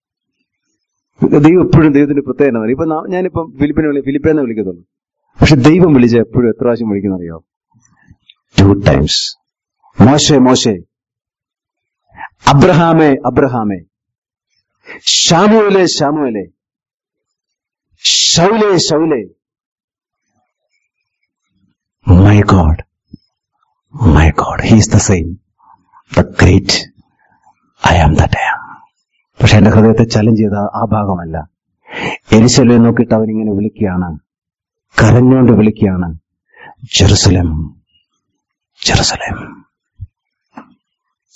ദൈവം എപ്പോഴും ദൈവത്തിന്റെ പ്രത്യേകത എന്താ? ഇപ്പൊ നാ- ഞാനിപ്പം ഫിലിപ്പിനെ വിളി ഫിലിപ്പേന്ന് വിളിക്കത്തുള്ളൂ പക്ഷെ ദൈവം വിളിച്ച എപ്പോഴും എത്ര പ്രാവശ്യം വിളിക്കുന്നറിയോ ടു ടൈംസ് മോശെ മോശെ അബ്രഹാമേ അബ്രഹാമേ ഷാമുവലെ ഷാമുവലെ ശൗലേ ശൗലേ my God my God he's the same the great I am the am പക്ഷെ എന്റെ ഹൃദയത്തെ ചലഞ്ച് ചെയ്ത ആ ഭാഗമല്ല എരിശലെ നോക്കിയിട്ട് അവനിങ്ങനെ വിളിക്കുകയാണ് കരഞ്ഞുകൊണ്ട് വിളിക്കുകയാണ് ജെറുസലേം ജെറുസലേം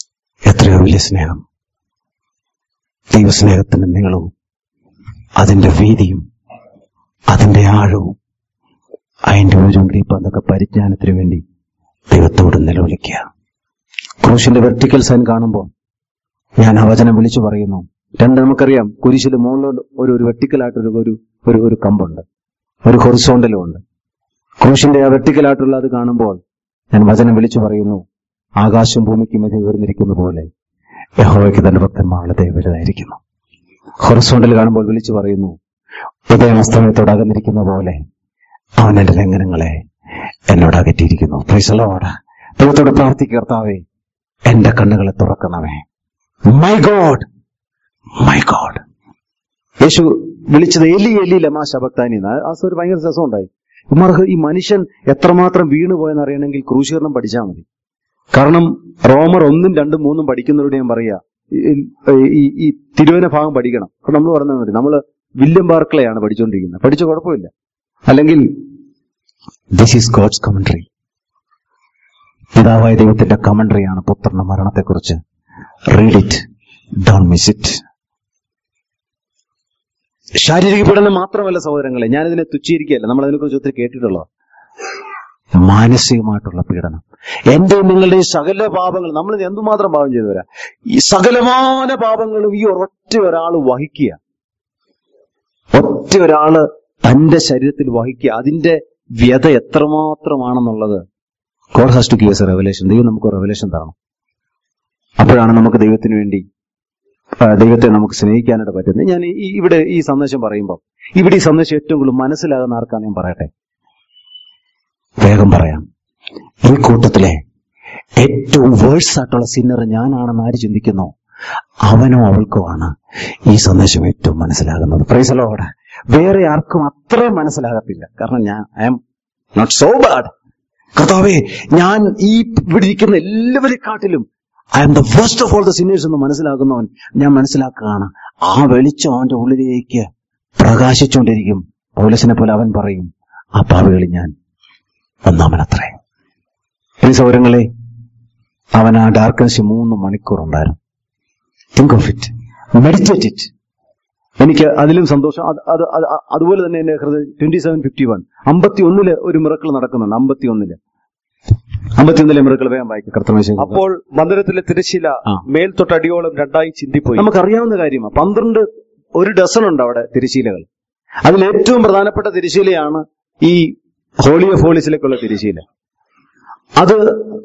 എത്രയോ വലിയ സ്നേഹം ദൈവസ്നേഹത്തിന്റെ നീളവും അതിന്റെ വീതിയും അതിന്റെ ആഴവും അതിന്റെ ഒരു ഗ്രീപ്പ് അതൊക്കെ പരിജ്ഞാനത്തിന് വേണ്ടി ദൈവത്തോട് നിലവിളിക്കുക ക്രൂശിന്റെ വെർട്ടിക്കൽ സൈൻ കാണുമ്പോൾ ഞാൻ ആ വചനം വിളിച്ചു പറയുന്നു രണ്ട് നമുക്കറിയാം കുരിശിൽ മുകളിലോട്ട് ഒരു ഒരു വെർട്ടിക്കലായിട്ടൊരു ഒരു ഒരു ഒരു കമ്പുണ്ട് ഒരു ഹൊറിസോണ്ടലും ഉണ്ട് ക്രൂശിന്റെ ആ വെർട്ടിക്കലായിട്ടുള്ള അത് കാണുമ്പോൾ ഞാൻ വചനം വിളിച്ചു പറയുന്നു ആകാശം ഭൂമിക്ക് മധ്യ ഉയർന്നിരിക്കുന്ന പോലെ യഹോവയ്ക്ക് തന്റെ ഭക്തന്മാരുടെ ദൈവരുതായിരിക്കുന്നു ഹൊറിസോണ്ടൽ കാണുമ്പോൾ വിളിച്ചു പറയുന്നു ഉദയമസ്തമയത്തോട് അകന്നിരിക്കുന്ന പോലെ അവൻ എന്റെ ലംഘനങ്ങളെ എന്നോട് അകറ്റിയിരിക്കുന്നു പ്രൈസലോട് ദൈവത്തോട് പ്രാർത്ഥിക്കർത്താവേ എന്റെ കണ്ണുകളെ തുറക്കണമേ മൈ ഗോഡ് മൈ ഗോഡ് യേശു വിളിച്ചത് എലി എലി ലമാ ശബക്താനി എന്ന്. ആ ഒരു ഭയങ്കര രസമുണ്ടായി ഉമ്മർക്ക് ഈ മനുഷ്യൻ എത്രമാത്രം വീണുപോയെന്ന് അറിയണമെങ്കിൽ ക്രൂശീകരണം പഠിച്ചാൽ മതി കാരണം റോമർ ഒന്നും രണ്ടും മൂന്നും പഠിക്കുന്നവരോട് ഞാൻ പറയാ ഈ- ഈ ഈ തിരുവന ഭാഗം പഠിക്കണം അപ്പൊ നമ്മൾ പറഞ്ഞാൽ മതി നമ്മള് വില്യം ബാർക്കളെയാണ് പഠിച്ചുകൊണ്ടിരിക്കുന്നത് പഠിച്ച കുഴപ്പമില്ല അല്ലെങ്കിൽ ദിസ് ഈസ് ഗോഡ്സ് കമൻട്രി പിതാവായ ദൈവത്തിന്റെ കമൻട്രിയാണ് പുത്രന്റെ മരണത്തെക്കുറിച്ച് read it don't miss it ശാരീരിക പീഡനം മാത്രമല്ല സഹോദരങ്ങളെ ഞാനിതിനെ തുച്ഛീകരിക്കുകയല്ല നമ്മൾ അതിനെക്കുറിച്ച് ഒത്തിരി കേട്ടിട്ടുള്ള മാനസികമായിട്ടുള്ള പീഡനം എന്റെ നിങ്ങളുടെ സകല പാപങ്ങൾ നമ്മൾ ഇന്ന് എന്തുമാത്രം പാപം ചെയ്തവരാ ഈ സകലമാന പാപങ്ങളും ഈ ഒരൊറ്റ ഒരാൾ വഹിക്കുക ഒറ്റ ഒരാള് തന്റെ ശരീരത്തിൽ വഹിക്കുക അതിന്റെ വ്യത എത്രമാത്രമാണെന്നുള്ളത് God has to give a revelation ദൈവം നമുക്ക് റെവലേഷൻ തരണം അപ്പോഴാണ് നമുക്ക് ദൈവത്തിന് വേണ്ടി ആ, ദൈവത്തെ നമുക്ക് സ്നേഹിക്കാനായിട്ട് പറ്റുന്നത് ഞാൻ ഈ ഇവിടെ ഈ സന്ദേശം പറയുമ്പോൾ ഇവിടെ ഈ സന്ദേശം ഏറ്റവും കൂടുതൽ മനസ്സിലാകുന്ന ആർക്കാണ് ഞാൻ പറയട്ടെ വേഗം പറയാം ഈ കൂട്ടത്തിലെ ഏറ്റവും വേഴ്സ് ആയിട്ടുള്ള സിന്നർ ഞാനാണെന്ന് ആര് ചിന്തിക്കുന്നു അവനോ അവൾക്കോ ആണ് ഈ സന്ദേശം ഏറ്റവും മനസ്സിലാകുന്നത് പ്രൈസലോടെ വേറെ ആർക്കും അത്രയും മനസ്സിലാകത്തില്ല കാരണം ഞാൻ I'm not so bad കർത്താവേ ഞാൻ ഈ ഇവിടെ ഇരിക്കുന്ന എല്ലാവരെക്കാട്ടിലും I'm the first of all the sinners എന്ന് മനസ്സിലാക്കുന്നവൻ ഞാൻ മനസ്സിലാക്കുകയാണ് ആ വെളിച്ചം അവന്റെ ഉള്ളിലേക്ക് പ്രകാശിച്ചുകൊണ്ടിരിക്കും പൗലസിനെ പോലെ അവൻ പറയും ആ പാവികളിൽ ഞാൻ ഒന്നാമനത്രേ ഈ സൗരങ്ങളെ അവൻ ആ ഡാർക്കൻസ് മൂന്ന് മണിക്കൂർ ഉണ്ടായിരുന്നു think of it meditate it എനിക്ക് അതിലും സന്തോഷം അത് അത് അത് അതുപോലെ തന്നെ എന്റെ ഹൃദയം ട്വന്റി സെവൻ ഫിഫ്റ്റി വൺ അമ്പത്തി ഒന്നില് ഒരു മിറക്കൾ നടക്കുന്നുണ്ട് അമ്പത്തി ഒന്നില് അമ്പത്തി ഒന്നിലെ മിറക്കൾ വേഗം വായിക്കും കർത്തമേശ അപ്പോൾ മന്ദിരത്തിലെ തിരശീല ആ. മേൽ തൊട്ടടിയോളം രണ്ടായി ചിന്തിപ്പോയി നമുക്കറിയാവുന്ന കാര്യമാണ് പന്ത്രണ്ട് ഒരു ഡസൺ ഉണ്ട് അവിടെ തിരശീലകൾ അതിൽ ഏറ്റവും പ്രധാനപ്പെട്ട തിരശീലയാണ് ഈ ഹോളി ഓഫ് ഹോളീസിലേക്കുള്ള തിരശീല അത്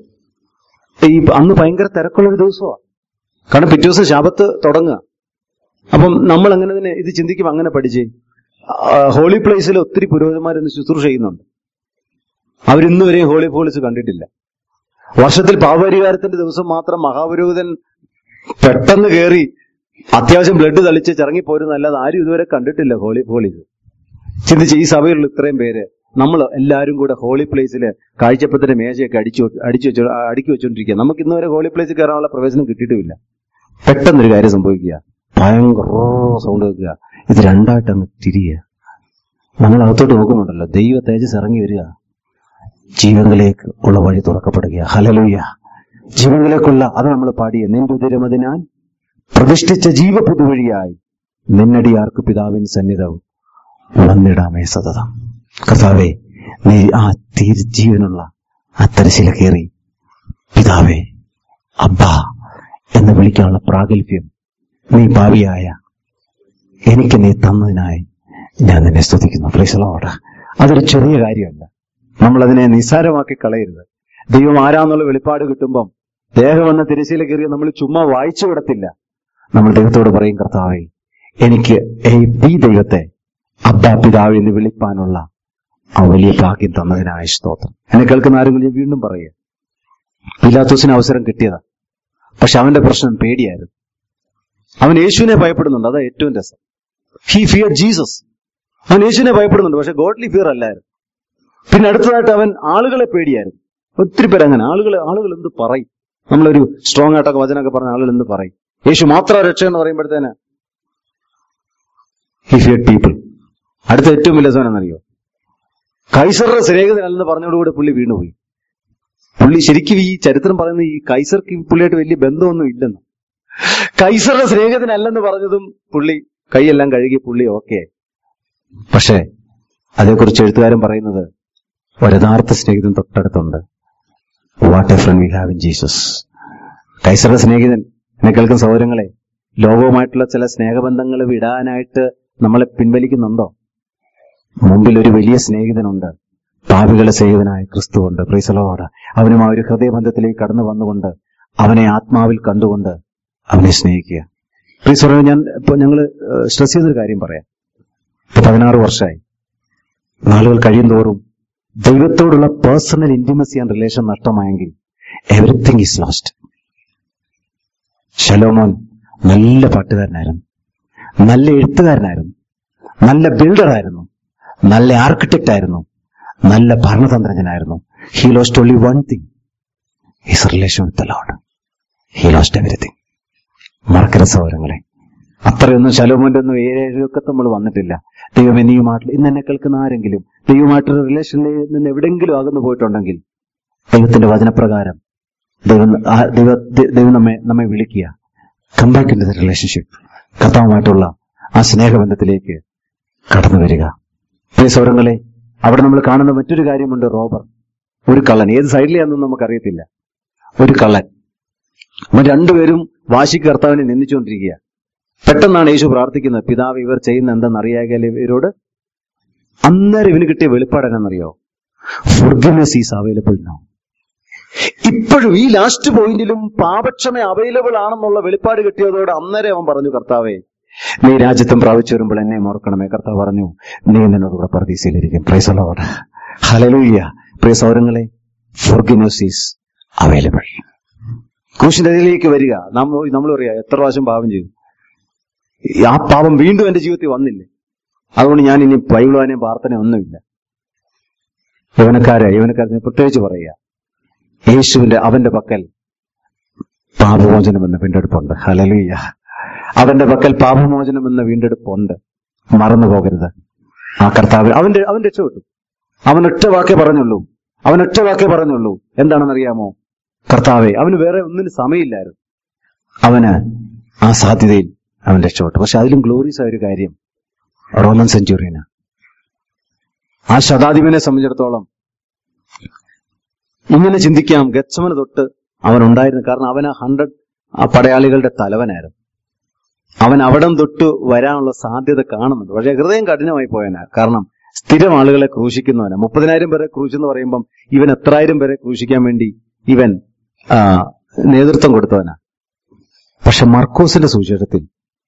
ഈ അന്ന് ഭയങ്കര തിരക്കുള്ള ഒരു ദിവസമാണ് കാരണം പിറ്റേ ദിവസം ശാപത്ത് തുടങ്ങുക അപ്പം നമ്മൾ അങ്ങനെ തന്നെ ഇത് ചിന്തിക്കുമ്പോൾ അങ്ങനെ പഠിച്ചേ ആ, ഹോളി പ്ലേസിൽ ഒത്തിരി പുരോഹിതന്മാരിന്ന് ശുശ്രൂഷ ചെയ്യുന്നുണ്ട് അവരിന്ന് വരെയും ഹോളി പോലീസ് കണ്ടിട്ടില്ല വർഷത്തിൽ പാപപരിഹാരത്തിന്റെ ദിവസം മാത്രം മഹാപുരോഹിതൻ പെട്ടെന്ന് കയറി അത്യാവശ്യം ബ്ലഡ് തളിച്ച് ചിറങ്ങി പോരുന്നല്ലാതെ ആരും ഇതുവരെ കണ്ടിട്ടില്ല ഹോളി പോലീസ് ചിന്തിച്ച് ഈ സഭയിലുള്ള ഇത്രയും പേര് നമ്മൾ എല്ലാവരും കൂടെ ഹോളി പ്ലേസിൽ കാഴ്ചപ്പത്തിന്റെ മേശയൊക്കെ അടിച്ചു അടിച്ചു വെച്ചോ അടുക്കി വെച്ചോണ്ടിരിക്കുക നമുക്ക് ഇന്ന് വരെ ഹോളി പ്ലേസിൽ കയറാനുള്ള പ്രവേശനം കിട്ടിയിട്ടുമില്ല പെട്ടെന്നൊരു കാര്യം സംഭവിക്കുക ഭയങ്കര സൗണ്ട് വെക്കുക ഇത് രണ്ടായിട്ട് അങ്ങ് തിരിയുക നമ്മൾ അകത്തോട്ട് നോക്കുന്നുണ്ടല്ലോ ദൈവ തേജസ് ഇറങ്ങി വരിക ജീവങ്ങളിലേക്ക് ഉള്ള വഴി തുറക്കപ്പെടുക ഹലലൂയ ജീവങ്ങളിലേക്കുള്ള അത് നമ്മൾ പാടിയ നിന്റെ ഉദരമതിനാൽ പ്രതിഷ്ഠിച്ച ജീവ പുതുവഴിയായി നിന്നടിയാർക്ക് പിതാവിൻ സന്നിധവും വന്നിടാമേ സതതം കർത്താവേ നീ ആ തീര് ജീവനുള്ള ആ തരശില കയറി പിതാവേ അബ്ബ എന്ന് വിളിക്കാനുള്ള പ്രാഗൽഭ്യം നീ ഭാവിയായ എനിക്ക് നീ തന്നതിനായി ഞാൻ നിന്നെ സ്തുതിക്കുന്നു പ്ലേസലോട അതൊരു ചെറിയ കാര്യമല്ല നമ്മൾ അതിനെ നിസ്സാരമാക്കി കളയരുത് ദൈവം ആരാന്നുള്ള വെളിപ്പാട് കിട്ടുമ്പം ദേഹം എന്ന തിരശ്ശീല കയറിയ നമ്മൾ ചുമ്മാ വായിച്ചു വിടത്തില്ല നമ്മൾ ദൈവത്തോട് പറയും കർത്താവേ എനിക്ക് ഈ- ഈ ദൈവത്തെ അബ്ബാ പിതാവ് എന്ന് വിളിപ്പാനുള്ള ആ വലിയ ഭാഗ്യം തന്നതിനായ സ്തോത്രം എന്നെ കേൾക്കുന്ന ആരെങ്കിലും ഞാൻ വീണ്ടും പറയുക പിലാത്തോസിന് അവസരം കിട്ടിയതാ പക്ഷെ അവന്റെ പ്രശ്നം പേടിയായിരുന്നു അവൻ യേശുവിനെ ഭയപ്പെടുന്നുണ്ട് അതാ ഏറ്റവും രസം ഹി ഫിയർ ജീസസ് അവൻ യേശുവിനെ ഭയപ്പെടുന്നുണ്ട് പക്ഷെ ഗോഡ്ലി ഫിയർ അല്ലായിരുന്നു പിന്നെ അടുത്തതായിട്ട് അവൻ ആളുകളെ പേടിയായിരുന്നു ഒത്തിരി പേര് അങ്ങനെ ആളുകൾ ആളുകൾ എന്ത് പറയും നമ്മളൊരു സ്ട്രോങ് ആയിട്ടൊക്കെ വചനമൊക്കെ പറഞ്ഞ ആളുകൾ എന്ത് പറയും യേശു മാത്രം രക്ഷ എന്ന് പറയുമ്പോഴത്തേന് ഹി ഫിയർ പീപ്പിൾ അടുത്ത ഏറ്റവും വലിയ സാധനം എന്നറിയോ കൈസറുടെ സ്നേഹിതനല്ലെന്ന് പറഞ്ഞോടുകൂടി പുള്ളി വീണുപോയി പുള്ളി ശരിക്കും ഈ ചരിത്രം പറയുന്ന ഈ കൈസർക്ക് ഈ പുള്ളിയായിട്ട് വലിയ ബന്ധമൊന്നും ഇല്ലെന്ന് കൈസറുടെ സ്നേഹത്തിനല്ലെന്ന് പറഞ്ഞതും പുള്ളി കൈയെല്ലാം കഴുകി പുള്ളി ഓക്കെ പക്ഷേ അതേക്കുറിച്ച് എഴുത്തുകാരൻ പറയുന്നത് ഒരു യഥാർത്ഥ സ്നേഹിതൻ തൊട്ടടുത്തുണ്ട് what a friend we have in Jesus കൈസറുടെ സ്നേഹിതൻ എന്നെ കേൾക്കുന്ന സൗകര്യങ്ങളെ ലോകവുമായിട്ടുള്ള ചില സ്നേഹബന്ധങ്ങൾ വിടാനായിട്ട് നമ്മളെ പിൻവലിക്കുന്നുണ്ടോ മുമ്പിൽ ഒരു വലിയ സ്നേഹിതനുണ്ട് പാപികളെ സ്നേഹിതനായ ക്രിസ്തുവുണ്ട് പ്രീസലോട് അവനും ആ ഒരു ഹൃദയബന്ധത്തിലേക്ക് കടന്നു വന്നുകൊണ്ട് അവനെ ആത്മാവിൽ കണ്ടുകൊണ്ട് അവനെ സ്നേഹിക്കുക പ്രീസറോ ഞാൻ ഇപ്പൊ ഞങ്ങള് സ്ട്രെസ് ചെയ്തൊരു കാര്യം പറയാം ഇപ്പൊ പതിനാറ് വർഷമായി നാളുകൾ കഴിയും തോറും ദൈവത്തോടുള്ള പേഴ്സണൽ ഇന്റിമസി ആൻഡ് റിലേഷൻ നഷ്ടമായെങ്കിൽ എവറിത്തിങ് ഈസ് ലോസ്റ്റ് ശലോമോൻ നല്ല പാട്ടുകാരനായിരുന്നു നല്ല എഴുത്തുകാരനായിരുന്നു നല്ല ബിൽഡറായിരുന്നു നല്ല ആർക്കിടെക്റ്റ് ആയിരുന്നു നല്ല ഭരണതന്ത്രജ്ഞനായിരുന്നു he lost only one thing his relation with Lord he lost everything മറക്കര സൗരങ്ങളെ അത്രയൊന്നും ശലോമോന്റെ ഒന്നും ഏഴൊക്കെ നമ്മൾ വന്നിട്ടില്ല ദൈവം ഇനിയുമായിട്ട് ഇന്ന് എന്നെ കേൾക്കുന്ന ആരെങ്കിലും ദൈവമായിട്ടൊരു റിലേഷനിൽ നിന്ന് എവിടെയെങ്കിലും അകന്നു പോയിട്ടുണ്ടെങ്കിൽ ദൈവത്തിന്റെ വചനപ്രകാരം ദൈവം ആ ദൈവ ദൈവം നമ്മെ നമ്മെ വിളിക്കുക കമ്പാക്ട് ഇൻ ദ റിലേഷൻഷിപ്പ് കർത്താവുമായിട്ടുള്ള ആ സ്നേഹബന്ധത്തിലേക്ക് കടന്നു വരിക പ്രിയ സൗരങ്ങളെ അവിടെ നമ്മൾ കാണുന്ന മറ്റൊരു കാര്യമുണ്ട് റോബർ ഒരു കള്ളൻ ഏത് സൈഡിലാണെന്നൊന്നും നമുക്കറിയത്തില്ല ഒരു കള്ളൻ അവൻ രണ്ടുപേരും വാശിക്ക് കർത്താവിനെ നിന്ദിച്ചുകൊണ്ടിരിക്കുക പെട്ടെന്നാണ് യേശു പ്രാർത്ഥിക്കുന്നത് പിതാവ് ഇവർ ചെയ്യുന്ന എന്തെന്ന് അറിയാകിയാൽ ഇവരോട് അന്നേരം ഇവന് കിട്ടിയ വെളിപ്പാട് എന്നറിയോ ഫുർഗിനെസ് ഈസ് അവൈലബിൾ നോ ഇപ്പോഴും ഈ ലാസ്റ്റ് പോയിന്റിലും പാപക്ഷമ അവൈലബിൾ ആണെന്നുള്ള വെളിപ്പാട് കിട്ടിയതോടെ അന്നേരം അവൻ പറഞ്ഞു കർത്താവേ നീ രാജ്യത്തും പ്രാപിച്ചു വരുമ്പോൾ എന്നെ ഓർക്കണമേ കർത്താവ് പറഞ്ഞു നീ എന്നോടുകൂടെ പ്രതീക്ഷയിലിരിക്കും പ്രൈസലോട് ഹലലൂയ്യ പ്രിയ സൗരങ്ങളെ ഫുർഗിനോസ് ഈസ് അവൈലബിൾ ക്രൂശിന്റെ അരികിലേക്ക് വരിക നമ്മൾ നമ്മൾ പറയാ എത്ര പ്രാവശ്യം പാപം ചെയ്തു ഈ ആ പാപം വീണ്ടും എന്റെ ജീവിതത്തിൽ വന്നില്ലേ അതുകൊണ്ട് ഞാൻ ഇനി ബൈബിളാനെയും പ്രാർത്ഥന ഒന്നുമില്ല യവനക്കാരെ യവനക്കാരെ പ്രത്യേകിച്ച് പറയുക യേശുവിന്റെ അവന്റെ പക്കൽ പാപമോചനം എന്ന വീണ്ടെടുപ്പുണ്ട് ഹലലുയ്യ അവന്റെ പക്കൽ പാപമോചനം എന്ന വീണ്ടെടുപ്പുണ്ട് മറന്നു പോകരുത് ആ കർത്താവ് അവന്റെ അവൻ രക്ഷപ്പെട്ടു അവൻ ഒറ്റ വാക്കേ പറഞ്ഞുള്ളൂ അവൻ ഒറ്റ വാക്കേ പറഞ്ഞുള്ളൂ എന്താണെന്നറിയാമോ കർത്താവെ അവന് വേറെ ഒന്നിനും സമയമില്ലായിരുന്നു അവന് ആ സാധ്യതയിൽ അവൻ രക്ഷപ്പെട്ടു പക്ഷെ അതിലും ഗ്ലോറീസ് ആയ ഒരു കാര്യം റോമൻ സെഞ്ചുറിയന് ആ ശതാധിപനെ സംബന്ധിച്ചിടത്തോളം ഇങ്ങനെ ചിന്തിക്കാം ഗച്ചമന് തൊട്ട് അവൻ ഉണ്ടായിരുന്നു കാരണം അവൻ ആ ഹൺഡ്രഡ് ആ പടയാളികളുടെ തലവനായിരുന്നു അവൻ അവിടം തൊട്ട് വരാനുള്ള സാധ്യത കാണുന്നുണ്ട് പക്ഷെ ഹൃദയം കഠിനമായി പോയനാ കാരണം സ്ഥിരം ആളുകളെ ക്രൂശിക്കുന്നവനാ മുപ്പതിനായിരം പേരെ ക്രൂശെന്ന് പറയുമ്പം ഇവൻ എത്രായിരം പേരെ ക്രൂശിക്കാൻ വേണ്ടി ഇവൻ ആ, നേതൃത്വം കൊടുത്തവനാ പക്ഷെ മർക്കോസിന്റെ സുവിശേഷത്തിൽ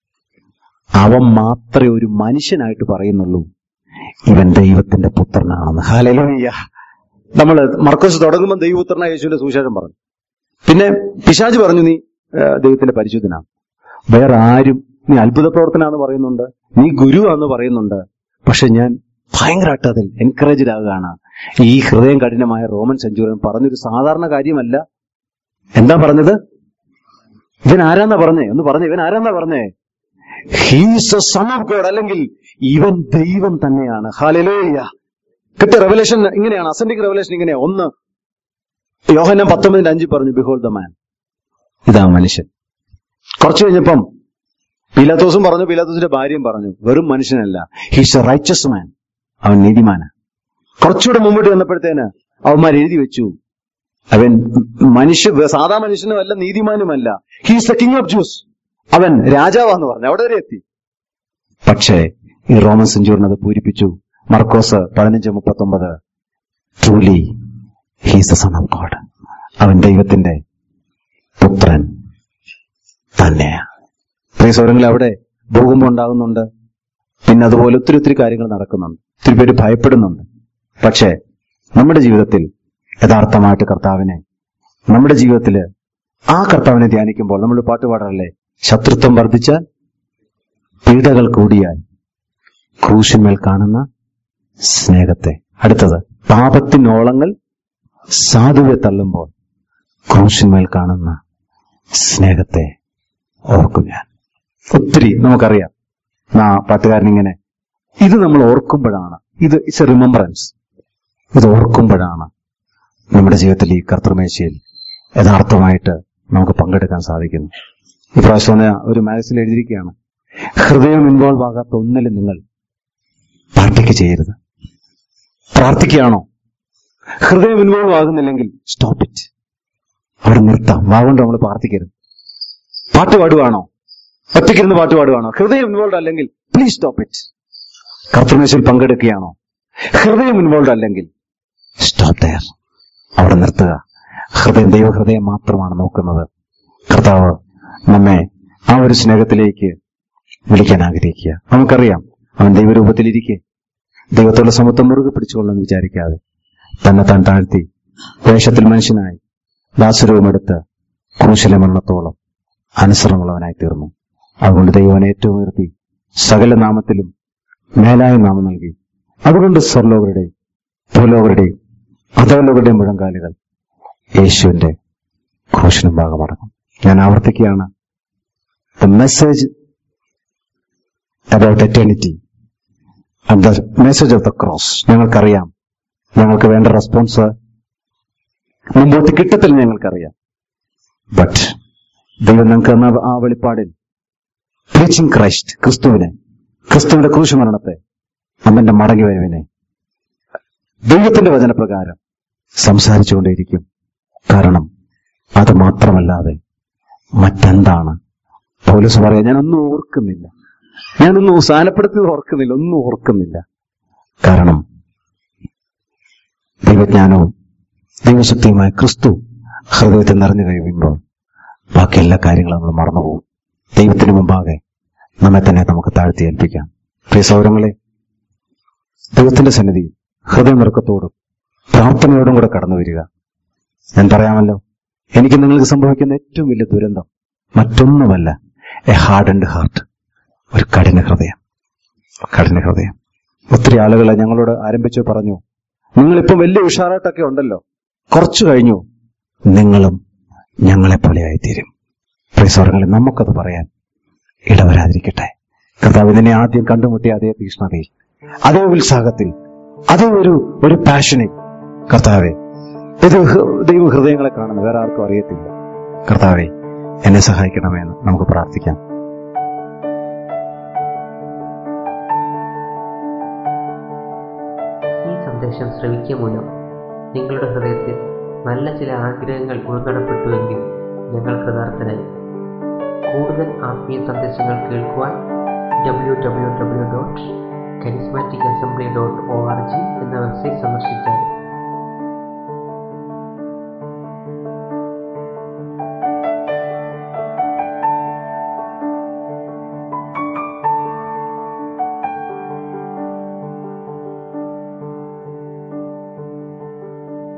അവൻ മാത്രമേ ഒരു മനുഷ്യനായിട്ട് പറയുന്നുള്ളൂ ഇവൻ ദൈവത്തിന്റെ പുത്രനാണെന്ന് ഹാലലോയ്യ നമ്മൾ മർക്കോസ് തുടങ്ങുമ്പോൾ ദൈവപുത്രനായ യേശുവിന്റെ സുവിശേഷം പറഞ്ഞു പിന്നെ പിശാജ് പറഞ്ഞു നീ ആ, ദൈവത്തിന്റെ പരിശുദ്ധനാണ് വേറെ ആരും നീ അത്ഭുത പ്രവർത്തനാന്ന് പറയുന്നുണ്ട് നീ ഗുരുവാന്ന് പറയുന്നുണ്ട് പക്ഷെ ഞാൻ ഭയങ്കരമായിട്ട് അതിൽ എൻകറേജഡ് ആകുകയാണ് ഈ ഹൃദയം കഠിനമായ റോമൻ സെഞ്ചുറിയൻ പറഞ്ഞൊരു സാധാരണ കാര്യമല്ല എന്താ പറഞ്ഞത് ഇവൻ ആരാന്നാ പറഞ്ഞേ ഒന്ന് പറഞ്ഞേ ഇവൻ ആരാന്നാ പറഞ്ഞേ he's a son of God അല്ലെങ്കിൽ ഇവൻ ദൈവം തന്നെയാണ് ഹാലലോയ്യ കിട്ടിയ റെവലേഷൻ ഇങ്ങനെയാണ് അസന്റിക് റെവലേഷൻ ഇങ്ങനെയാ ഒന്ന് യോഹനം പത്തൊമ്പതിന്റെ അഞ്ച് പറഞ്ഞു ബിഹോൾ ദ മാൻ ഇതാ മനുഷ്യൻ കുറച്ചു കഴിഞ്ഞപ്പം പീലാത്തോസും പറഞ്ഞു പീലാത്തോസിന്റെ ഭാര്യയും പറഞ്ഞു വെറും മനുഷ്യനല്ല ഹീസ് എ റൈച്ചസ് മാൻ അവൻ നീതിമാന കുറച്ചുകൂടെ മുമ്പോട്ട് വന്നപ്പോഴത്തേന് അവന്മാർ എഴുതി വെച്ചു അവൻ മനുഷ്യ സാധാ മനുഷ്യനുമല്ല നീതിമാനുമല്ല he's the king of Jews അവൻ രാജാവാന്ന് പറഞ്ഞു അവിടെ വരെ എത്തി പക്ഷേ ഈ റോമൻ സെഞ്ചൂറിന് അത് പൂരിപ്പിച്ചു മർക്കോസ് പതിനഞ്ച് മുപ്പത്തൊമ്പത് truly he's the son of God അവൻ ദൈവത്തിന്റെ പുത്രൻ തന്നെയാണ് പ്രിയ സൗരങ്ങൾ അവിടെ ഭൂകമ്പം ഉണ്ടാകുന്നുണ്ട് പിന്നെ അതുപോലെ ഒത്തിരി ഒത്തിരി കാര്യങ്ങൾ നടക്കുന്നുണ്ട് ഒത്തിരി പേര് ഭയപ്പെടുന്നുണ്ട് പക്ഷേ നമ്മുടെ ജീവിതത്തിൽ യഥാർത്ഥമായിട്ട് കർത്താവിനെ നമ്മുടെ ജീവിതത്തിൽ ആ കർത്താവിനെ ധ്യാനിക്കുമ്പോൾ നമ്മൾ പാട്ട് പാടാറല്ലേ ശത്രുത്വം വർദ്ധിച്ചാൽ പീഡകൾ കൂടിയാൽ ക്രൂശിന്മേൽ കാണുന്ന സ്നേഹത്തെ അടുത്തത് പാപത്തിനോളങ്ങൾ സാധുവെ തള്ളുമ്പോൾ ക്രൂശിന്മേൽ കാണുന്ന സ്നേഹത്തെ ഓർക്കും ഞാൻ ഒത്തിരി നമുക്കറിയാം ആ പാട്ടുകാരൻ ഇങ്ങനെ ഇത് നമ്മൾ ഓർക്കുമ്പോഴാണ് ഇത് ഇറ്റ്സ് എ റിമംബറൻസ് ഇത് ഓർക്കുമ്പോഴാണ് നമ്മുടെ ജീവിതത്തിൽ ഈ കർത്തൃമേശയിൽ യഥാർത്ഥമായിട്ട് നമുക്ക് പങ്കെടുക്കാൻ സാധിക്കുന്നു ഈ പ്രാവശ്യം ഒന്ന് ഒരു മാഗസിനിൽ എഴുതിയിരിക്കുകയാണ് ഹൃദയം ഇൻവോൾവ് ആകാത്ത ഒന്നിലും നിങ്ങൾ പാർട്ടിക്ക് ചെയ്യരുത് പ്രാർത്ഥിക്കുകയാണോ ഹൃദയം ഇൻവോൾവ് ആകുന്നില്ലെങ്കിൽ സ്റ്റോപ്പ് ഇറ്റ് അവിടെ നിർത്താം വാഗോണ്ട് നമ്മൾ പ്രാർത്ഥിക്കരുത് പാട്ട് പാടുവാണോ ഒറ്റയ്ക്കിരുന്ന് പാട്ട് പാടുവാണോ ഹൃദയം ഇൻവോൾവ് അല്ലെങ്കിൽ പ്ലീസ് സ്റ്റോപ്പ് ഇറ്റ് കർത്തൃമേശയിൽ പങ്കെടുക്കുകയാണോ ഹൃദയം ഇൻവോൾവ് അല്ലെങ്കിൽ സ്റ്റോപ്പ് ദയർ അവിടെ നിർത്തുക ഹൃദയം ദൈവഹൃദയം മാത്രമാണ് നോക്കുന്നത് കർത്താവ് നമ്മെ ആ ഒരു സ്നേഹത്തിലേക്ക് വിളിക്കാൻ ആഗ്രഹിക്കുക നമുക്കറിയാം അവൻ ദൈവരൂപത്തിലിരിക്കെ ദൈവത്തോടെ സമത്വം മുറുകെ പിടിച്ചുകൊള്ളെന്ന് വിചാരിക്കാതെ തന്നെ താൻ താഴ്ത്തി വേഷത്തിൽ മനുഷ്യനായി ദാസരൂപമെടുത്ത് ക്രൂശിലെ മരണത്തോളം അനുസരണമുള്ളവനായി തീർന്നു അതുകൊണ്ട് ദൈവനെ ഏറ്റവും ഉയർത്തി സകല നാമത്തിലും മേലായ നാമം നൽകി അതുകൊണ്ട് സ്വർലോകരുടെയും ഭൂലോകരുടെയും അധോലോകരുടെയും മുഴങ്കാലുകൾ യേശുവിന്റെ ക്രൂശിനും ഭാഗമടങ്ങും ഞാൻ ആവർത്തിക്കുകയാണ് the message about eternity the message of the cross ഞങ്ങൾക്കറിയാം ഞങ്ങൾക്ക് വേണ്ട റെസ്പോൺസ് മുമ്പോട്ട് കിട്ടത്തില്ല ഞങ്ങൾക്കറിയാം ബട്ട് ദൈവം ഞങ്ങൾക്ക് തന്ന ആ വെളിപ്പാടിൽ പ്രീച്ചിങ് ക്രൈസ്റ്റ് ക്രിസ്തുവിനെ ക്രിസ്തുവിന്റെ ക്രൂശുമരണത്തെ അമ്മന്റെ മടങ്ങി വരവിനെ ദൈവത്തിന്റെ വചനപ്രകാരം സംസാരിച്ചുകൊണ്ടേയിരിക്കും കാരണം അത് മാത്രമല്ലാതെ മറ്റെന്താണ് പോലീസ് പറയാം ഞാനൊന്നും ഓർക്കുന്നില്ല ഞാനൊന്നും സാനപ്പെടുത്തിയത് ഓർക്കുന്നില്ല ഒന്നും ഓർക്കുന്നില്ല കാരണം ദൈവജ്ഞാനവും ദൈവശക്തിയുമായ ക്രിസ്തു ഹൃദയത്തിൽ നിറഞ്ഞു കഴിയുമ്പോൾ ബാക്കി എല്ലാ കാര്യങ്ങളും നമ്മൾ മറന്നുപോകും ദൈവത്തിന് മുമ്പാകെ നമ്മെ തന്നെ നമുക്ക് താഴ്ത്തി ഏൽപ്പിക്കാം പ്രിയ സൗരങ്ങളെ ദൈവത്തിന്റെ സന്നിധി ഹൃദയ നിറക്കത്തോടും പ്രാർത്ഥനയോടും കൂടെ കടന്നു വരിക ഞാൻ പറയാമല്ലോ എനിക്ക് നിങ്ങൾക്ക് സംഭവിക്കുന്ന ഏറ്റവും വലിയ ദുരന്തം മറ്റൊന്നുമല്ല എ ഹാർഡ് ആൻഡ് ഹാർട്ട് ഒരു കഠിന ഹൃദയം കഠിന ഹൃദയം ഒത്തിരി ആളുകൾ ഞങ്ങളോട് ആരംഭിച്ചു പറഞ്ഞു നിങ്ങളിപ്പം വലിയ ഉഷാറായിട്ടൊക്കെ ഉണ്ടല്ലോ കുറച്ചു കഴിഞ്ഞു നിങ്ങളും ഞങ്ങളെ പോലെയായിത്തീരും പ്രിയസവർങ്ങളെ നമുക്കത് പറയാൻ ഇടവരാതിരിക്കട്ടെ കർത്താവ് ഇതിനെ ആദ്യം കണ്ടുമുട്ടിയ അതേ തീഷ്ണതയിൽ അതേ ഉത്സാഹത്തിൽ അതേ ഒരു ഒരു പാഷനിൽ കർത്താവെ ഇത് ഹൃ- ദൈവ ഹൃദയങ്ങളെ കാണുന്ന വേറെ ആർക്കും അറിയത്തില്ല കർത്താവെ എന്നെ സഹായിക്കണമെന്ന് നമുക്ക് പ്രാർത്ഥിക്കാം ഈ സന്ദേശം ശ്രവിക്കുക മൂലം നിങ്ങളുടെ ഹൃദയത്തിൽ നല്ല ചില ആഗ്രഹങ്ങൾ ഉൾക്കടപ്പെട്ടുവെങ്കിൽ ഞങ്ങൾ കൃതാർത്ഥനായി കൂടുതൽ ആത്മീയ സന്ദേശങ്ങൾ കേൾക്കുവാൻ W W W dot charismatic assembly dot O R G എന്ന വെബ്സൈറ്റ് സന്ദർശിച്ചാൽ